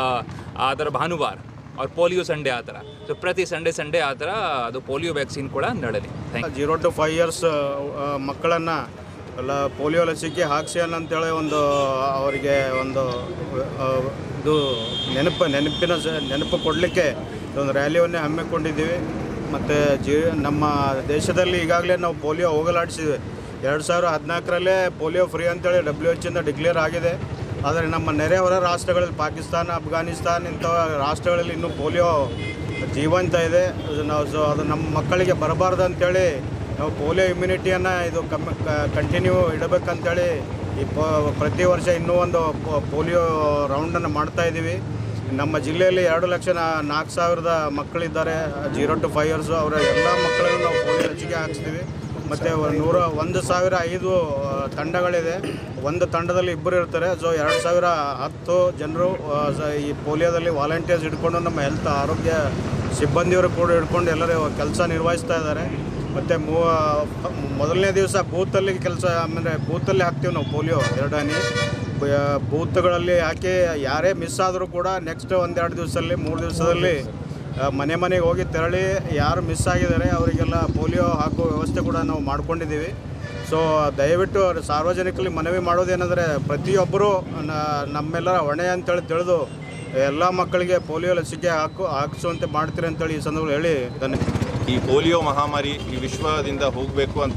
ಆ ಥರ ಭಾನುವಾರ ಅವ್ರ ಪೋಲಿಯೋ ಸಂಡೇ ಆ ಥರ ಸೊ ಪ್ರತಿ ಸಂಡೇ ಸಂಡೇ ಆ ಥರ ಅದು ಪೋಲಿಯೋ ವ್ಯಾಕ್ಸಿನ್ ಕೂಡ ನಡೆಯಲಿ thank you zero to five years ಮಕ್ಕಳನ್ನು ಎಲ್ಲ ಪೋಲಿಯೋ ಲಸಿಕೆ ಹಾಕ್ಸಿ ಅಂತೇಳಿ ಒಂದು ಅವರಿಗೆ ಒಂದು ಆ, ಇದು ನೆನಪು ನೆನಪಿನ ಸ- ನೆನಪು ಕೊಡಲಿಕ್ಕೆ ಒಂದು ರ್ಯಾಲಿಯನ್ನೇ ಹಮ್ಮಿಕೊಂಡಿದ್ದೀವಿ ಮತ್ತು ಜಿ ನಮ್ಮ ದೇಶದಲ್ಲಿ ಈಗಾಗಲೇ ನಾವು ಪೋಲಿಯೋ ಹೋಗಲಾಡಿಸಿದ್ವಿ ಎರಡು ಸಾವಿರ ಹದಿನಾಲ್ಕರಲ್ಲೇ ಪೋಲಿಯೋ ಫ್ರೀ ಅಂತೇಳಿ ಡಬ್ಲ್ಯೂ ಎಚ್ ಇಂದ ಡಿಕ್ಲೇರ್ ಆಗಿದೆ ಆದರೆ ನಮ್ಮ ನೆರೆಹೊರ ರಾಷ್ಟ್ರಗಳಲ್ಲಿ ಪಾಕಿಸ್ತಾನ ಅಫ್ಘಾನಿಸ್ತಾನ್ ಇಂಥ ರಾಷ್ಟ್ರಗಳಲ್ಲಿ ಇನ್ನೂ ಪೋಲಿಯೋ ಜೀವಂತ ಇದೆ ಅದು ನಾವು ಸೊ ಅದು ನಮ್ಮ ಮಕ್ಕಳಿಗೆ ಬರಬಾರ್ದು ಅಂತೇಳಿ ನಾವು ಪೋಲಿಯೋ ಇಮ್ಯುನಿಟಿಯನ್ನು ಇದು ಕಮ್ಮಿ ಕಂಟಿನ್ಯೂ ಇಡಬೇಕಂತೇಳಿ ಈ ಪ ಪ್ರತಿ ವರ್ಷ ಇನ್ನೂ ಒಂದು ಪೋ- ಪೋಲಿಯೋ ರೌಂಡನ್ನು ಮಾಡ್ತಾ ಇದ್ದೀವಿ ನಮ್ಮ ಜಿಲ್ಲೆಯಲ್ಲಿ ಎರಡು ಲಕ್ಷ ನಾ- ನಾಲ್ಕು ಸಾವಿರದ ಮಕ್ಕಳಿದ್ದಾರೆ ಜೀರೋ ಟು ಫೈವ್ ಇಯರ್ಸು ಅವರ ಎಲ್ಲ ಮಕ್ಕಳನ್ನು ನಾವು ಪೋಲಿಯೋ ಲಸಿಕೆ ಹಾಕ್ಸ್ತೀವಿ ಮತ್ತು ನೂರ ಒಂದು ಸಾವಿರ ಐದು ಆ, ತಂಡಗಳಿದೆ ಒಂದು ತಂಡದಲ್ಲಿ ಇಬ್ಬರು ಇರ್ತಾರೆ ಸೊ ಎರಡು ಸಾವಿರ ಹತ್ತು ಜನರು ಆ, ಸ- ಈ ಪೋಲಿಯೋದಲ್ಲಿ ವಾಲಂಟಿಯರ್ಸ್ ಹಿಡ್ಕೊಂಡು ನಮ್ಮ ಹೆಲ್ತ್ ಆರೋಗ್ಯ ಸಿಬ್ಬಂದಿಯವರು ಕೂಡ ಹಿಡ್ಕೊಂಡು ಎಲ್ಲರೂ ಕೆಲಸ ನಿರ್ವಹಿಸ್ತಾ ಇದ್ದಾರೆ ಮತ್ತು ಮೂ ಮೊದಲನೇ ದಿವಸ ಬೂತಲ್ಲಿ ಕೆಲಸ ಆಮೇಲೆ ಬೂತಲ್ಲಿ ಹಾಕ್ತೀವಿ ನಾವು ಪೋಲಿಯೋ ಎರಡು ಹನಿ ಬ- ಬೂತ್ಗಳಲ್ಲಿ ಹಾಕಿ ಯಾರೇ ಮಿಸ್ ಆದರೂ ಕೂಡ ನೆಕ್ಸ್ಟ್ ಒಂದೆರಡು ದಿವಸದಲ್ಲಿ ಮೂರು ದಿವಸದಲ್ಲಿ ಆ, ಮನೆ ಮನೆಗೆ ಹೋಗಿ ತೆರಳಿ ಯಾರು ಮಿಸ್ ಆಗಿದ್ದಾರೆ ಅವರಿಗೆಲ್ಲ ಪೋಲಿಯೋ ಹಾಕೋ ವ್ಯವಸ್ಥೆ ಕೂಡ ನಾವು ಮಾಡ್ಕೊಂಡಿದ್ದೀವಿ ಸೊ ದಯವಿಟ್ಟು ಸಾರ್ವಜನಿಕರಲ್ಲಿ ಮನವಿ ಮಾಡೋದೇನೆಂದರೆ ಪ್ರತಿಯೊಬ್ಬರು ನ- ನಮ್ಮೆಲ್ಲರ ಹೊಣೆ ಅಂತೇಳಿ ತಿಳಿದು ಎಲ್ಲ ಮಕ್ಕಳಿಗೆ ಪೋಲಿಯೋ ಲಸಿಕೆ ಹಾಕು ಹಾಕಿಸುವಂತೆ ಮಾಡ್ತೀರಿ ಅಂತೇಳಿ ಈ ಸಂದರ್ಭದಲ್ಲಿ ಹೇಳಿ ಧನ್ಯವಾದ ಈ ಪೋಲಿಯೋ ಮಹಾಮಾರಿ ಈ ವಿಶ್ವದಿಂದ ಹೋಗಬೇಕು ಅಂತ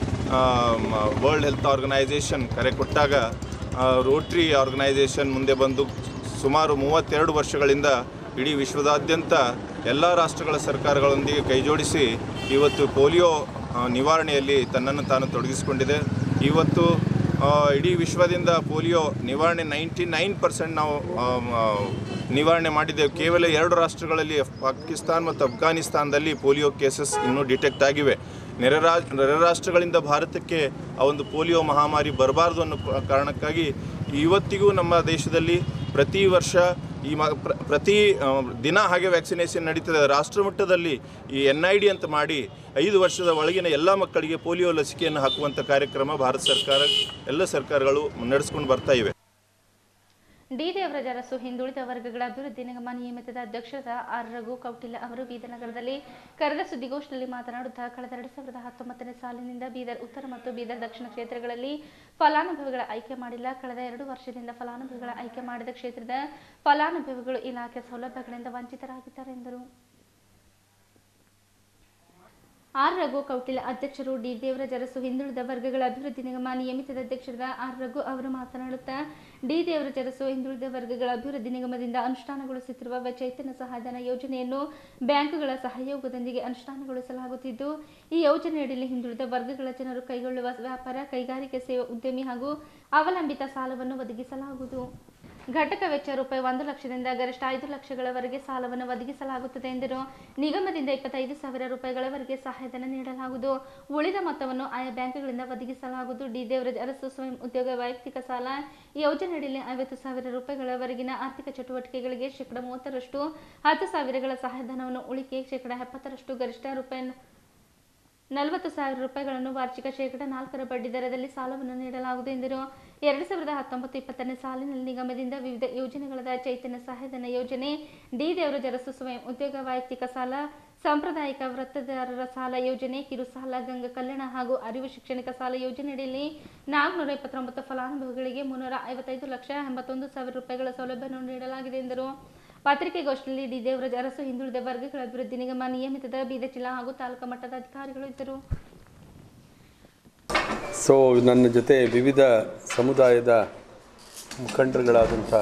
ವರ್ಲ್ಡ್ ಹೆಲ್ತ್ ಆರ್ಗನೈಸೇಷನ್ ಕರೆ ಕೊಟ್ಟಾಗ ರೋಟ್ರಿ ಆರ್ಗನೈಸೇಷನ್ ಮುಂದೆ ಬಂದು ಸುಮಾರು ಮೂವತ್ತೆರಡು ವರ್ಷಗಳಿಂದ ಇಡೀ ವಿಶ್ವದಾದ್ಯಂತ ಎಲ್ಲ ರಾಷ್ಟ್ರಗಳ ಸರ್ಕಾರಗಳೊಂದಿಗೆ ಕೈಜೋಡಿಸಿ ಇವತ್ತು ಪೋಲಿಯೋ ಆ, ನಿವಾರಣೆಯಲ್ಲಿ ತನ್ನನ್ನು ತಾನು ತೊಡಗಿಸಿಕೊಂಡಿದೆ ಇವತ್ತು ಆ, ಇಡೀ ವಿಶ್ವದಿಂದ ಪೋಲಿಯೋ ನಿವಾರಣೆ ನೈಂಟಿ ನೈನ್ ಪರ್ಸೆಂಟ್ ನಾವು ಆಮ್, ಆ, ನಿವಾರಣೆ ಮಾಡಿದ್ದೇವೆ ಕೇವಲ ಎರಡು ರಾಷ್ಟ್ರಗಳಲ್ಲಿ ಪಾಕಿಸ್ತಾನ್ ಮತ್ತು ಅಫ್ಘಾನಿಸ್ತಾನದಲ್ಲಿ ಪೋಲಿಯೋ ಕೇಸಸ್ ಇನ್ನೂ ಡಿಟೆಕ್ಟ್ ಆಗಿವೆ ನೆರೆ ರಾಜ್ ನೆರೆ ರಾಷ್ಟ್ರಗಳಿಂದ ಭಾರತಕ್ಕೆ ಆ ಒಂದು ಪೋಲಿಯೋ ಮಹಾಮಾರಿ ಬರಬಾರ್ದು ಅನ್ನೋ ಕ- ಕಾರಣಕ್ಕಾಗಿ ಇವತ್ತಿಗೂ ನಮ್ಮ ದೇಶದಲ್ಲಿ ಪ್ರತಿ ವರ್ಷ ಈ ಮ ಪ್ರ- ಪ್ರತಿ ಆ, ದಿನ ಹಾಗೆ ವ್ಯಾಕ್ಸಿನೇಷನ್ ನಡೀತದೆ ರಾಷ್ಟ್ರ ಮಟ್ಟದಲ್ಲಿ ಈ ಎನ್ ಐ ಡಿ ಅಂತ ಮಾಡಿ ಐದು ವರ್ಷದ ಒಳಗಿನ ಎಲ್ಲ ಮಕ್ಕಳಿಗೆ ಪೋಲಿಯೋ ಲಸಿಕೆಯನ್ನು ಹಾಕುವಂಥ ಕಾರ್ಯಕ್ರಮ ಭಾರತ ಸರ್ಕಾರ ಎಲ್ಲ ಸರ್ಕಾರಗಳು ನಡೆಸ್ಕೊಂಡು ಬರ್ತಾ ಇವೆ ಡಿ ದೇವರಾಜ ಅರಸು ಹಿಂದುಳಿದ ವರ್ಗಗಳ ಅಭಿವೃದ್ಧಿ ನಿಗಮ ನಿಯಮಿತದ ಅಧ್ಯಕ್ಷರಾದ ಆರ್ ರಘು ಕೌಟಿಲ್ಯ ಅವರು ಬೀದರ್ ನಗರದಲ್ಲಿ ಕರೆದ ಸುದ್ದಿಗೋಷ್ಠಿಯಲ್ಲಿ ಮಾತನಾಡುತ್ತಾ ಕಳೆದ ಎರಡು ಸಾವಿರದ ಹತ್ತೊಂಬತ್ತನೇ ಸಾಲಿನಿಂದ ಬೀದರ್ ಉತ್ತರ ಮತ್ತು ಬೀದರ್ ದಕ್ಷಿಣ ಕ್ಷೇತ್ರಗಳಲ್ಲಿ ಫಲಾನುಭವಿಗಳ ಆಯ್ಕೆ ಮಾಡಿಲ್ಲ ಕಳೆದ ಎರಡು ವರ್ಷದಿಂದ ಫಲಾನುಭವಿಗಳ ಆಯ್ಕೆ ಮಾಡಿದ ಕ್ಷೇತ್ರದ ಫಲಾನುಭವಿಗಳು ಇಲಾಖೆ ಸೌಲಭ್ಯಗಳಿಂದ ವಂಚಿತರಾಗಿದ್ದಾರೆ ಎಂದರು ಆರ್ ರಘು ಕೌಟಿಲ್ಯ ಅಧ್ಯಕ್ಷರು ಡಿ ದೇವರಾಜ ಅರಸು ಹಿಂದುಳಿದ ವರ್ಗಗಳ ಅಭಿವೃದ್ಧಿ ನಿಗಮ ನಿಯಮಿತದ ಅಧ್ಯಕ್ಷರಾದ ಆರ್ ರಘು ಅವರು ಮಾತನಾಡುತ್ತಾ ಡಿ ದೇವರಾಜ ಅರಸು ಹಿಂದುಳಿದ ವರ್ಗಗಳ ಅಭಿವೃದ್ಧಿ ನಿಗಮದಿಂದ ಅನುಷ್ಠಾನಗೊಳಿಸುತ್ತಿರುವ ಚೈತನ್ಯ ಸಹಾಯಧನ ಯೋಜನೆಯನ್ನು ಬ್ಯಾಂಕುಗಳ ಸಹಯೋಗದೊಂದಿಗೆ ಅನುಷ್ಠಾನಗೊಳಿಸಲಾಗುತ್ತಿದ್ದು ಈ ಯೋಜನೆಯಡಿಯಲ್ಲಿ ಹಿಂದುಳಿದ ವರ್ಗಗಳ ಜನರು ಕೈಗೊಳ್ಳುವ ವ್ಯಾಪಾರ ಕೈಗಾರಿಕೆ ಸೇವೆ ಉದ್ಯಮಿ ಹಾಗೂ ಅವಲಂಬಿತ ಸಾಲವನ್ನು ಒದಗಿಸಲಾಗುವುದು ಘಟಕ ವೆಚ್ಚ ರೂಪಾಯಿ ಒಂದು ಲಕ್ಷದಿಂದ ಗರಿಷ್ಠ ಐದು ಲಕ್ಷಗಳವರೆಗೆ ಸಾಲವನ್ನು ಒದಗಿಸಲಾಗುತ್ತದೆ ಎಂದರು ನಿಗಮದಿಂದ ಇಪ್ಪತ್ತೈದು ಸಾವಿರ ರೂಪಾಯಿಗಳವರೆಗೆ ಸಹಾಯಧನ ನೀಡಲಾಗುವುದು ಉಳಿದ ಮೊತ್ತವನ್ನು ಆಯಾ ಬ್ಯಾಂಕ್ಗಳಿಂದ ಒದಗಿಸಲಾಗುವುದು ಡಿ ದೇವರಾಜ್ ಅರಸು ಸ್ವಯಂ ಉದ್ಯೋಗ ವೈಯಕ್ತಿಕ ಸಾಲ ಯೋಜನೆಯಡಿಯಲ್ಲಿ ಐವತ್ತು ಸಾವಿರ ರೂಪಾಯಿಗಳವರೆಗಿನ ಆರ್ಥಿಕ ಚಟುವಟಿಕೆಗಳಿಗೆ ಶೇಕಡ ಮೂವತ್ತರಷ್ಟು ಹತ್ತು ಸಾವಿರಗಳ ಸಹಾಯಧನವನ್ನು ಉಳಿಕೆ ಶೇಕಡ ಎಪ್ಪತ್ತರಷ್ಟು ಗರಿಷ್ಠ ರೂಪಾಯಿ ನಲವತ್ತು ಸಾವಿರ ರೂಪಾಯಿಗಳನ್ನು ವಾರ್ಷಿಕ ಶೇಕಡ ನಾಲ್ಕರ ಬಡ್ಡಿ ದರದಲ್ಲಿ ಸಾಲವನ್ನು ನೀಡಲಾಗುವುದು ಎಂದರು ಎರಡು ಸಾವಿರದ ಹತ್ತೊಂಬತ್ತು ಇಪ್ಪತ್ತನೇ ಸಾಲಿನಲ್ಲಿ ನಿಗಮದಿಂದ ವಿವಿಧ ಯೋಜನೆಗಳಾದ ಚೈತನ್ಯ ಸಹಾಯಧನ ಯೋಜನೆ ಡಿ ದೇವರಾಜ ಅರಸು ಸ್ವಯಂ ಉದ್ಯೋಗ ವೈಯಕ್ತಿಕ ಸಾಲ ಸಾಂಪ್ರದಾಯಿಕ ವೃತ್ತದಾರರ ಸಾಲ ಯೋಜನೆ ಕಿರು ಸಾಲ ಗಂಗಾ ಕಲ್ಯಾಣ ಹಾಗೂ ಅರಿವು ಶೈಕ್ಷಣಿಕ ಸಾಲ ಯೋಜನೆಯಡಿಯಲ್ಲಿ ನಾಲ್ಕುನೂರ ಇಪ್ಪತ್ತೊಂಬತ್ತು ಫಲಾನುಭವಿಗಳಿಗೆ ಮುನ್ನೂರ ಐವತ್ತೈದು ಲಕ್ಷ ಎಂಬತ್ತೊಂದು ಸಾವಿರ ರೂಪಾಯಿಗಳ ಸೌಲಭ್ಯವನ್ನು ನೀಡಲಾಗಿದೆ ಎಂದರು ಪತ್ರಿಕೆಗೋಷ್ಠಿಯಲ್ಲಿ ಡಿ ದೇವರಾಜ್ ಅರಸು ಹಿಂದುಳಿದ ವರ್ಗಗಳ ಅಭಿವೃದ್ಧಿ ನಿಗಮ ನಿಯಮಿತದ ಬೀದರ್ ಜಿಲ್ಲಾ ಹಾಗೂ ತಾಲೂಕು ಮಟ್ಟದ ಅಧಿಕಾರಿಗಳು ಇದ್ದರು ಸೊ ನನ್ನ ಜೊತೆ ವಿವಿಧ ಸಮುದಾಯದ ಮುಖಂಡರುಗಳಾದಂಥ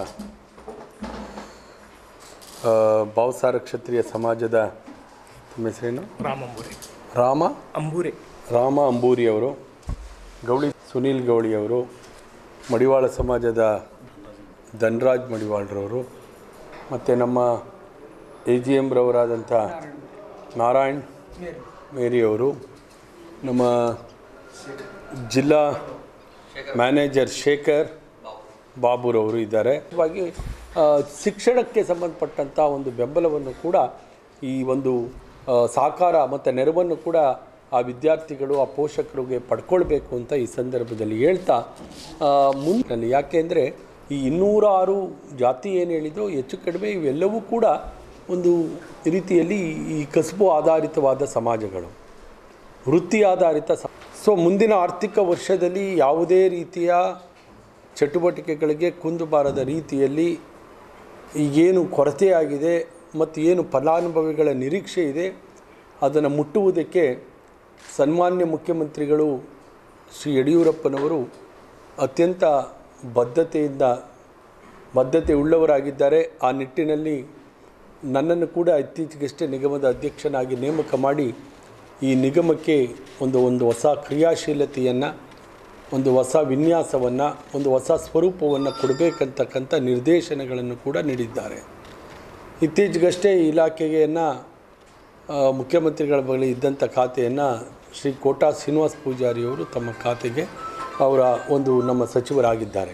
ಆ, ಭಾವಸಾರ ಕ್ಷತ್ರಿಯ ಸಮಾಜದ ತಮ್ಮ ಹೆಸರೇನು ರಾಮ ಅಂಬೂರಿ ರಾಮ ಅಂಬೂರಿ ರಾಮ ಅಂಬೂರಿ ಅವರು ಗೌಳಿ ಸುನೀಲ್ ಗೌಳಿ ಅವರು ಮಡಿವಾಳ ಸಮಾಜದ ಧನ್ರಾಜ್ ಮಡಿವಾಳ್ರವರು ಮತ್ತು ನಮ್ಮ ಎ ಜಿ ಎಮ್ರವರಾದಂಥ ನಾರಾಯಣ್ ಮೇರಿಯವರು ನಮ್ಮ ಜಿಲ್ಲಾ ಮ್ಯಾನೇಜರ್ ಶೇಖರ್ ಬಾಬುರವರು ಇದ್ದಾರೆ ಹಾಗಾಗಿ ಆ, ಶಿಕ್ಷಣಕ್ಕೆ ಸಂಬಂಧಪಟ್ಟಂಥ ಒಂದು ಬೆಂಬಲವನ್ನು ಕೂಡ ಈ ಒಂದು ಆ, ಸಹಕಾರ ಮತ್ತು ನೆರವನ್ನು ಕೂಡ ಆ ವಿದ್ಯಾರ್ಥಿಗಳು ಆ ಪೋಷಕರಿಗೆ ಪಡ್ಕೊಳ್ಬೇಕು ಅಂತ ಈ ಸಂದರ್ಭದಲ್ಲಿ ಹೇಳ್ತಾ ಮುಂದೆ ಯಾಕೆ ಅಂದರೆ ಈ ಇನ್ನೂರ ಆರು ಜಾತಿ ಏನು ಹೇಳಿದ್ರು ಹೆಚ್ಚು ಕಡಿಮೆ ಇವೆಲ್ಲವೂ ಕೂಡ ಒಂದು ರೀತಿಯಲ್ಲಿ ಈ ಕಸುಬು ಆಧಾರಿತವಾದ ಸಮಾಜಗಳು ವೃತ್ತಿ ಆಧಾರಿತ ಸ ಸೊ ಮುಂದಿನ ಆರ್ಥಿಕ ವರ್ಷದಲ್ಲಿ ಯಾವುದೇ ರೀತಿಯ ಚಟುವಟಿಕೆಗಳಿಗೆ ಕುಂದು ಬಾರದ ರೀತಿಯಲ್ಲಿ ಈಗೇನು ಕೊರತೆಯಾಗಿದೆ ಮತ್ತು ಏನು ಫಲಾನುಭವಿಗಳ ನಿರೀಕ್ಷೆ ಇದೆ ಅದನ್ನು ಮುಟ್ಟುವುದಕ್ಕೆ ಸನ್ಮಾನ್ಯ ಮುಖ್ಯಮಂತ್ರಿಗಳು ಶ್ರೀ ಯಡಿಯೂರಪ್ಪನವರು ಅತ್ಯಂತ ಬದ್ಧತೆಯಿಂದ ಬದ್ಧತೆ ಉಳ್ಳವರಾಗಿದ್ದಾರೆ ಆ ನಿಟ್ಟಿನಲ್ಲಿ ನನ್ನನ್ನು ಕೂಡ ಇತ್ತೀಚೆಗಷ್ಟೇ ನಿಗಮದ ಅಧ್ಯಕ್ಷನಾಗಿ ನೇಮಕ ಮಾಡಿ ಈ ನಿಗಮಕ್ಕೆ ಒಂದು ಒಂದು ಹೊಸ ಕ್ರಿಯಾಶೀಲತೆಯನ್ನು ಒಂದು ಹೊಸ ವಿನ್ಯಾಸವನ್ನು ಒಂದು ಹೊಸ ಸ್ವರೂಪವನ್ನು ಕೊಡಬೇಕಂತಕ್ಕಂಥ ನಿರ್ದೇಶನಗಳನ್ನು ಕೂಡ ನೀಡಿದ್ದಾರೆ ಇತ್ತೀಚೆಗಷ್ಟೇ ಈ ಇಲಾಖೆಯನ್ನು ಮುಖ್ಯಮಂತ್ರಿಗಳ ಬಳಿ ಇದ್ದಂಥ ಖಾತೆಯನ್ನು ಶ್ರೀ ಕೋಟಾ ಶ್ರೀನಿವಾಸ್ ಪೂಜಾರಿಯವರು ತಮ್ಮ ಖಾತೆಗೆ ಅವರ ಒಂದು ನಮ್ಮ ಸಚಿವರಾಗಿದ್ದಾರೆ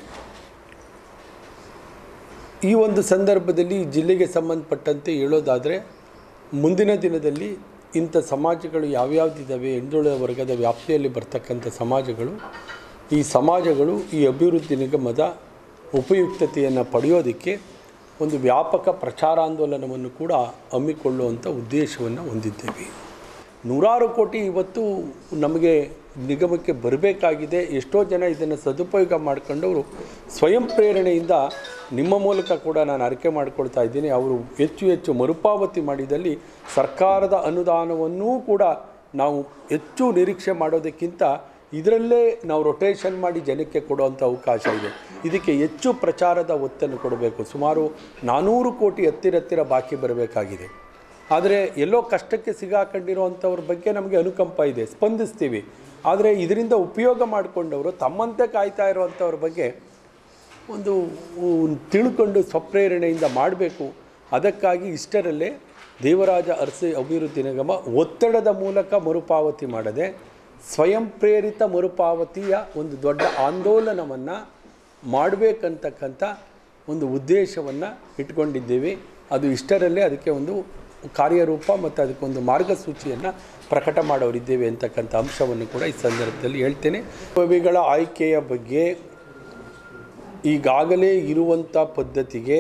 ಈ ಒಂದು ಸಂದರ್ಭದಲ್ಲಿ ಜಿಲ್ಲೆಗೆ ಸಂಬಂಧಪಟ್ಟಂತೆ ಹೇಳೋದಾದರೆ ಮುಂದಿನ ದಿನದಲ್ಲಿ ಇಂಥ ಸಮಾಜಗಳು ಯಾವ್ಯಾವ್ದಿದ್ದಾವೆ ಹಿಂದುಳಿದ ವರ್ಗದ ವ್ಯಾಪ್ತಿಯಲ್ಲಿ ಬರ್ತಕ್ಕಂಥ ಸಮಾಜಗಳು ಈ ಸಮಾಜಗಳು ಈ ಅಭಿವೃದ್ಧಿ ನಿಗಮದ ಉಪಯುಕ್ತತೆಯನ್ನು ಪಡೆಯೋದಕ್ಕೆ ಒಂದು ವ್ಯಾಪಕ ಪ್ರಚಾರಾಂದೋಲನವನ್ನು ಕೂಡ ಹಮ್ಮಿಕೊಳ್ಳುವಂಥ ಉದ್ದೇಶವನ್ನು ಹೊಂದಿದ್ದೇವೆ ನೂರಾರು ಕೋಟಿ ಇವತ್ತು ನಮಗೆ ನಿಗಮಕ್ಕೆ ಬರಬೇಕಾಗಿದೆ ಎಷ್ಟೋ ಜನ ಇದನ್ನು ಸದುಪಯೋಗ ಮಾಡ್ಕೊಂಡವರು ಸ್ವಯಂ ಪ್ರೇರಣೆಯಿಂದ ನಿಮ್ಮ ಮೂಲಕ ಕೂಡ ನಾನು ಅರಿಕೆ ಮಾಡಿಕೊಳ್ತಾ ಇದ್ದೀನಿ ಅವರು ಹೆಚ್ಚು ಹೆಚ್ಚು ಮರುಪಾವತಿ ಮಾಡಿದಲ್ಲಿ ಸರ್ಕಾರದ ಅನುದಾನವನ್ನೂ ಕೂಡ ನಾವು ಹೆಚ್ಚು ನಿರೀಕ್ಷೆ ಮಾಡೋದಕ್ಕಿಂತ ಇದರಲ್ಲೇ ನಾವು ರೊಟೇಷನ್ ಮಾಡಿ ಜನಕ್ಕೆ ಕೊಡುವಂಥ ಅವಕಾಶ ಇದೆ ಇದಕ್ಕೆ ಹೆಚ್ಚು ಪ್ರಚಾರದ ಒತ್ತನ್ನು ಕೊಡಬೇಕು ಸುಮಾರು ನಾನ್ನೂರು ಕೋಟಿ ಹತ್ತಿರ ಹತ್ತಿರ ಬಾಕಿ ಬರಬೇಕಾಗಿದೆ ಆದರೆ ಎಲ್ಲೋ ಕಷ್ಟಕ್ಕೆ ಸಿಗಾಕೊಂಡಿರೋವಂಥವ್ರ ಬಗ್ಗೆ ನಮಗೆ ಅನುಕಂಪ ಇದೆ ಸ್ಪಂದಿಸ್ತೀವಿ ಆದರೆ ಇದರಿಂದ ಉಪಯೋಗ ಮಾಡಿಕೊಂಡವರು ತಮ್ಮಂತೆ ಕಾಯ್ತಾ ಇರುವಂಥವ್ರ ಬಗ್ಗೆ ಒಂದು ಉ, ತಿಳ್ಕೊಂಡು ಸ್ವಪ್ರೇರಣೆಯಿಂದ ಮಾಡಬೇಕು ಅದಕ್ಕಾಗಿ ಇಷ್ಟರಲ್ಲೇ ದೇವರಾಜ ಅರಸಿ ಅಭಿವೃದ್ಧಿ ನಿಗಮ ಒತ್ತಡದ ಮೂಲಕ ಮರುಪಾವತಿ ಮಾಡದೆ ಸ್ವಯಂ ಪ್ರೇರಿತ ಮರುಪಾವತಿಯ ಒಂದು ದೊಡ್ಡ ಆಂದೋಲನವನ್ನು ಮಾಡಬೇಕಂತಕ್ಕಂಥ ಒಂದು ಉದ್ದೇಶವನ್ನು ಇಟ್ಕೊಂಡಿದ್ದೀವಿ ಅದು ಇಷ್ಟರಲ್ಲೇ ಅದಕ್ಕೆ ಒಂದು ಕಾರ್ಯರೂಪ ಮತ್ತು ಅದಕ್ಕೊಂದು ಮಾರ್ಗಸೂಚಿಯನ್ನು ಪ್ರಕಟ ಮಾಡೋರಿದ್ದೇವೆ ಅಂತಕ್ಕಂಥ ಅಂಶವನ್ನು ಕೂಡ ಈ ಸಂದರ್ಭದಲ್ಲಿ ಹೇಳ್ತೇನೆ ಕವಿಗಳ ಆಯ್ಕೆಯ ಬಗ್ಗೆ ಈಗಾಗಲೇ ಇರುವಂಥ ಪದ್ಧತಿಗೆ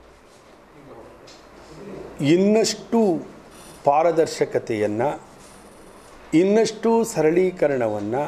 ಇನ್ನಷ್ಟು ಪಾರದರ್ಶಕತೆಯನ್ನು ಇನ್ನಷ್ಟು ಸರಳೀಕರಣವನ್ನು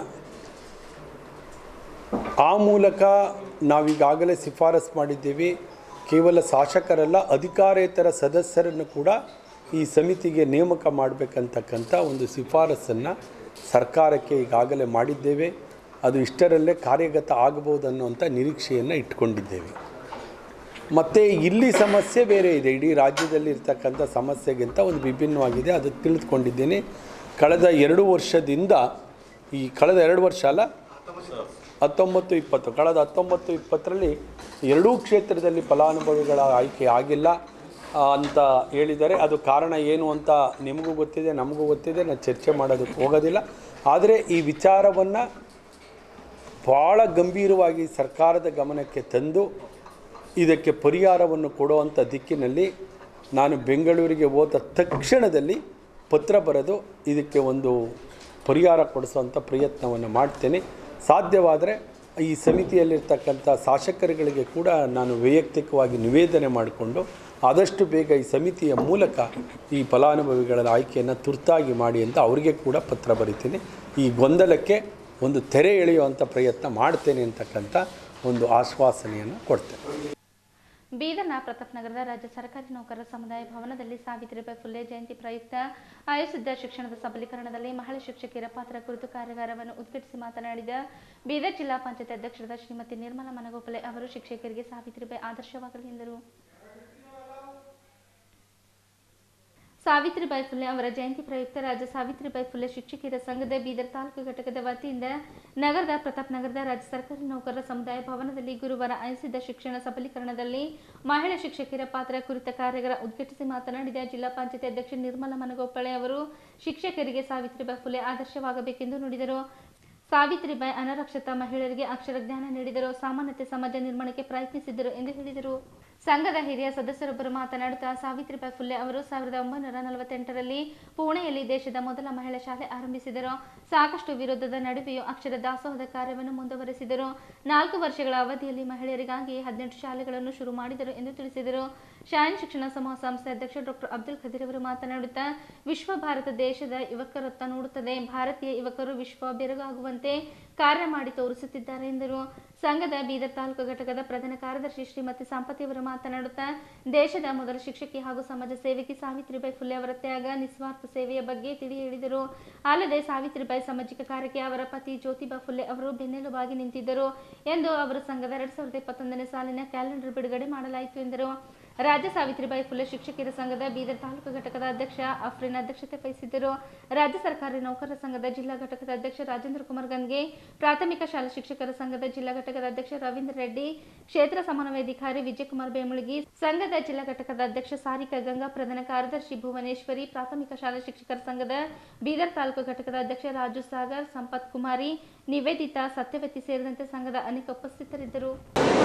ಆ ಮೂಲಕ ನಾವೀಗಾಗಲೇ ಶಿಫಾರಸು ಮಾಡಿದ್ದೇವೆ ಕೇವಲ ಶಾಸಕರಲ್ಲ ಅಧಿಕಾರೇತರ ಸದಸ್ಯರನ್ನು ಕೂಡ ಈ ಸಮಿತಿಗೆ ನೇಮಕ ಮಾಡಬೇಕಂತಕ್ಕಂಥ ಒಂದು ಶಿಫಾರಸನ್ನು ಸರ್ಕಾರಕ್ಕೆ ಈಗಾಗಲೇ ಮಾಡಿದ್ದೇವೆ ಅದು ಇಷ್ಟರಲ್ಲೇ ಕಾರ್ಯಗತ ಆಗಬಹುದು ಅನ್ನುವಂಥ ನಿರೀಕ್ಷೆಯನ್ನು ಇಟ್ಕೊಂಡಿದ್ದೇವೆ ಮತ್ತು ಇಲ್ಲಿ ಸಮಸ್ಯೆ ಬೇರೆ ಇದೆ ಇಡೀ ರಾಜ್ಯದಲ್ಲಿ ಇರ್ತಕ್ಕಂಥ ಸಮಸ್ಯೆಗಿಂತ ಒಂದು ವಿಭಿನ್ನವಾಗಿದೆ ಅದು ತಿಳಿದುಕೊಂಡಿದ್ದೇನೆ ಕಳೆದ ಎರಡು ವರ್ಷದಿಂದ ಈ ಕಳೆದ ಎರಡು ವರ್ಷ ಅಲ್ಲ ಹತ್ತೊಂಬತ್ತು ಇಪ್ಪತ್ತು ಕಳೆದ ಹತ್ತೊಂಬತ್ತು ಇಪ್ಪತ್ತರಲ್ಲಿ ಎರಡೂ ಕ್ಷೇತ್ರದಲ್ಲಿ ಫಲಾನುಭವಿಗಳ ಆಯ್ಕೆ ಆಗಿಲ್ಲ ಆ, ಅಂತ ಹೇಳಿದ್ದಾರೆ ಅದು ಕಾರಣ ಏನು ಅಂತ ನಿಮಗೂ ಗೊತ್ತಿದೆ ನಮಗೂ ಗೊತ್ತಿದೆ ನಾನು ಚರ್ಚೆ ಮಾಡೋದಕ್ಕೆ ಹೋಗೋದಿಲ್ಲ ಆದರೆ ಈ ವಿಚಾರವನ್ನು ಭಾಳ ಗಂಭೀರವಾಗಿ ಸರ್ಕಾರದ ಗಮನಕ್ಕೆ ತಂದು ಇದಕ್ಕೆ ಪರಿಹಾರವನ್ನು ಕೊಡುವಂಥ ದಿಕ್ಕಿನಲ್ಲಿ ನಾನು ಬೆಂಗಳೂರಿಗೆ ಹೋದ ತಕ್ಷಣದಲ್ಲಿ ಪತ್ರ ಬರೆದು ಇದಕ್ಕೆ ಒಂದು ಪರಿಹಾರ ಕೊಡಿಸುವಂಥ ಪ್ರಯತ್ನವನ್ನು ಮಾಡ್ತೇನೆ ಸಾಧ್ಯವಾದರೆ ಈ ಸಮಿತಿಯಲ್ಲಿರ್ತಕ್ಕಂಥ ಶಾಸಕರುಗಳಿಗೆ ಕೂಡ ನಾನು ವೈಯಕ್ತಿಕವಾಗಿ ನಿವೇದನೆ ಮಾಡಿಕೊಂಡು ಆದಷ್ಟು ಬೇಗ ಈ ಸಮಿತಿಯ ಮೂಲಕ ಈ ಫಲಾನುಭವಿಗಳ ಆಯ್ಕೆಯನ್ನು ತುರ್ತಾಗಿ ಮಾಡಿ ಅಂತ ಅವರಿಗೆ ಕೂಡ ಪತ್ರ ಬರಿತೀನಿ ಈ ಗೊಂದಲಕ್ಕೆ ಒಂದು ತೆರೆ ಎಳೆಯುವಂಥ ಪ್ರಯತ್ನ ಮಾಡ್ತೇನೆ ಅಂತಕ್ಕಂಥ ಒಂದು ಆಶ್ವಾಸನೆಯನ್ನು ಕೊಡ್ತೇನೆ ಬೀದರ್ನ ಪ್ರತಾಪ್ ನಗರದ ರಾಜ್ಯ ಸರ್ಕಾರಿ ನೌಕರರ ಸಮುದಾಯ ಭವನದಲ್ಲಿ ಸಾವಿತ್ರಿಬಾಯಿ ಫುಲೆ ಜಯಂತಿ ಪ್ರಯುಕ್ತ ಆಯೋಜಿಸಿದ್ದ ಶಿಕ್ಷಣದ ಸಬಲೀಕರಣದಲ್ಲಿ ಮಹಿಳಾ ಶಿಕ್ಷಕಿಯರ ಪಾತ್ರ ಕುರಿತು ಕಾರ್ಯಾಗಾರವನ್ನು ಉದ್ಘಾಟಿಸಿ ಮಾತನಾಡಿದ ಬೀದರ್ ಜಿಲ್ಲಾ ಪಂಚಾಯತ್ ಅಧ್ಯಕ್ಷರಾದ ಶ್ರೀಮತಿ ನಿರ್ಮಲಾ ಮನಗೋಪಲೆ ಅವರು ಶಿಕ್ಷಕಿಯರಿಗೆ ಸಾವಿತ್ರಿಬಾಯಿ ಆದರ್ಶವಾಗಲಿ ಎಂದರು ಸಾವಿತ್ರಿಬಾಯಿ ಫುಲೆ ಅವರ ಜಯಂತಿ ಪ್ರಯುಕ್ತ ರಾಜ್ಯ ಸಾವಿತ್ರಿಬಾಯಿ ಫುಲೆ ಶಿಕ್ಷಕಿಯರ ಸಂಘದ ಬೀದರ್ ತಾಲೂಕು ಘಟಕದ ವತಿಯಿಂದ ನಗರದ ಪ್ರತಾಪ್ ನಗರದ ರಾಜ್ಯ ಸರ್ಕಾರಿ ನೌಕರರ ಸಮುದಾಯ ಭವನದಲ್ಲಿ ಗುರುವಾರ ಆಯೋಜಿಸಿದ್ದ ಶಿಕ್ಷಣ ಸಬಲೀಕರಣದಲ್ಲಿ ಮಹಿಳಾ ಶಿಕ್ಷಕಿಯರ ಪಾತ್ರ ಕುರಿತ ಕಾರ್ಯಾಗಾರ ಉದ್ಘಾಟಿಸಿ ಮಾತನಾಡಿದ ಜಿಲ್ಲಾ ಪಂಚಾಯತ್ ಅಧ್ಯಕ್ಷೆ ನಿರ್ಮಲಾ ಮನಗೋಪಾಳೆ ಅವರು ಶಿಕ್ಷಕರಿಗೆ ಸಾವಿತ್ರಿಬಾಯಿ ಫುಲೆ ಆದರ್ಶವಾಗಬೇಕೆಂದು ನುಡಿದರು ಸಾವಿತ್ರಿಬಾಯಿ ಅನರಕ್ಷಿತ ಮಹಿಳೆಯರಿಗೆ ಅಕ್ಷರ ಜ್ಞಾನ ನೀಡಿದರು ಸಾಮಾನ್ಯತೆ ಸಮಾಜ ನಿರ್ಮಾಣಕ್ಕೆ ಪ್ರಯತ್ನಿಸಿದರು ಎಂದು ಹೇಳಿದರು ಸಂಘದ ಹಿರಿಯ ಸದಸ್ಯರೊಬ್ಬರು ಮಾತನಾಡುತ್ತಾ ಸಾವಿತ್ರಿಬಾಯಿ ಫುಲೆ ಅವರು ಸಾವಿರದ ಒಂಬೈನೂರ ನಲವತ್ತೆಂಟರಲ್ಲಿ ಪುಣೆಯಲ್ಲಿ ದೇಶದ ಮೊದಲ ಮಹಿಳಾ ಶಾಲೆ ಆರಂಭಿಸಿದರು ಸಾಕಷ್ಟು ವಿರೋಧದ ನಡುವೆಯೂ ಅಕ್ಷರ ದಾಸೋಹದ ಕಾರ್ಯವನ್ನು ಮುಂದುವರೆಸಿದರು ನಾಲ್ಕು ವರ್ಷಗಳ ಅವಧಿಯಲ್ಲಿ ಮಹಿಳೆಯರಿಗಾಗಿ ಹದಿನೆಂಟು ಶಾಲೆಗಳನ್ನು ಶುರು ಮಾಡಿದರು ಎಂದು ತಿಳಿಸಿದರು ಶಾಯನ್ ಶಿಕ್ಷಣ ಸಮೂಹ ಸಂಸ್ಥೆ ಅಧ್ಯಕ್ಷ ಡಾಕ್ಟರ್ ಅಬ್ದುಲ್ ಖದೀರ್ ಅವರು ಮಾತನಾಡುತ್ತಾ ವಿಶ್ವ ಭಾರತ ದೇಶದ ಯುವಕರತ್ತ ನೋಡುತ್ತದೆ ಭಾರತೀಯ ಯುವಕರು ವಿಶ್ವ ಬೆರಗಾಗುವಂತೆ ಕಾರ್ಯ ಮಾಡಿ ತೋರಿಸುತ್ತಿದ್ದಾರೆ ಎಂದರು ಸಂಘದ ಬೀದರ್ ತಾಲೂಕು ಘಟಕದ ಪ್ರಧಾನ ಕಾರ್ಯದರ್ಶಿ ಶ್ರೀಮತಿ ಸಂಪತಿ ಅವರು ಮಾತನಾಡುತ್ತಾ ದೇಶದ ಮೊದಲ ಶಿಕ್ಷಕಿ ಹಾಗೂ ಸಮಾಜ ಸೇವಕಿ ಸಾವಿತ್ರಿಬಾಯಿ ಫುಲೆ ಅವರ ತ್ಯಾಗ ನಿಸ್ವಾರ್ಥ ಸೇವೆಯ ಬಗ್ಗೆ ತಿಳಿ ಹೇಳಿದರು ಅಲ್ಲದೆ ಸಾವಿತ್ರಿಬಾಯಿ ಸಾಮಾಜಿಕ ಕಾರ್ಯಕ್ಕೆ ಅವರ ಪತಿ ಜ್ಯೋತಿಬಾ ಫುಲೆ ಅವರು ಬೆನ್ನೆಲುಬಾಗಿ ನಿಂತಿದ್ದರು ಎಂದು ಅವರು ಸಂಘದ ಎರಡ್ ಸಾವಿರದ ಇಪ್ಪತ್ತೊಂದನೇ ಸಾಲಿನ ಕ್ಯಾಲೆಂಡರ್ ಬಿಡುಗಡೆ ಮಾಡಲಾಯಿತು ಎಂದರು ರಾಜ್ಯ ಸಾವಿತ್ರಿಬಾಯಿ ಫುಲೆ ಶಿಕ್ಷಕಿಯರ ಸಂಘದ ಬೀದರ್ ತಾಲೂಕು ಘಟಕದ ಅಧ್ಯಕ್ಷ ಅಫ್ರಿನ್ ಅಧ್ಯಕ್ಷತೆ ವಹಿಸಿದ್ದರು ರಾಜ್ಯ ಸರ್ಕಾರಿ ನೌಕರರ ಸಂಘದ ಜಿಲ್ಲಾ ಘಟಕದ ಅಧ್ಯಕ್ಷ ರಾಜೇಂದ್ರ ಕುಮಾರ್ ಗನ್ಗೆ ಪ್ರಾಥಮಿಕ ಶಾಲಾ ಶಿಕ್ಷಕರ ಸಂಘದ ಜಿಲ್ಲಾ ಘಟಕದ ಅಧ್ಯಕ್ಷ ರವೀಂದ್ರ ರೆಡ್ಡಿ ಕ್ಷೇತ್ರ ಸಮನ್ವಯಾಧಿಕಾರಿ ವಿಜಯಕುಮಾರ್ ಬೇಮುಳಗಿ ಸಂಘದ ಜಿಲ್ಲಾ ಘಟಕದ ಅಧ್ಯಕ್ಷ ಸಾರಿಕಾ ಗಂಗಾ ಪ್ರಧಾನ ಕಾರ್ಯದರ್ಶಿ ಭುವನೇಶ್ವರಿ ಪ್ರಾಥಮಿಕ ಶಾಲಾ ಶಿಕ್ಷಕರ ಸಂಘದ ಬೀದರ್ ತಾಲೂಕು ಘಟಕದ ಅಧ್ಯಕ್ಷ ರಾಜು ಸಾಗರ್ ಸಂಪತ್ ಕುಮಾರಿ ನಿವೇದಿತಾ ಸತ್ಯವತಿ ಸೇರಿದಂತೆ ಸಂಘದ ಅನೇಕ ಉಪಸ್ಥಿತರಿದ್ದರು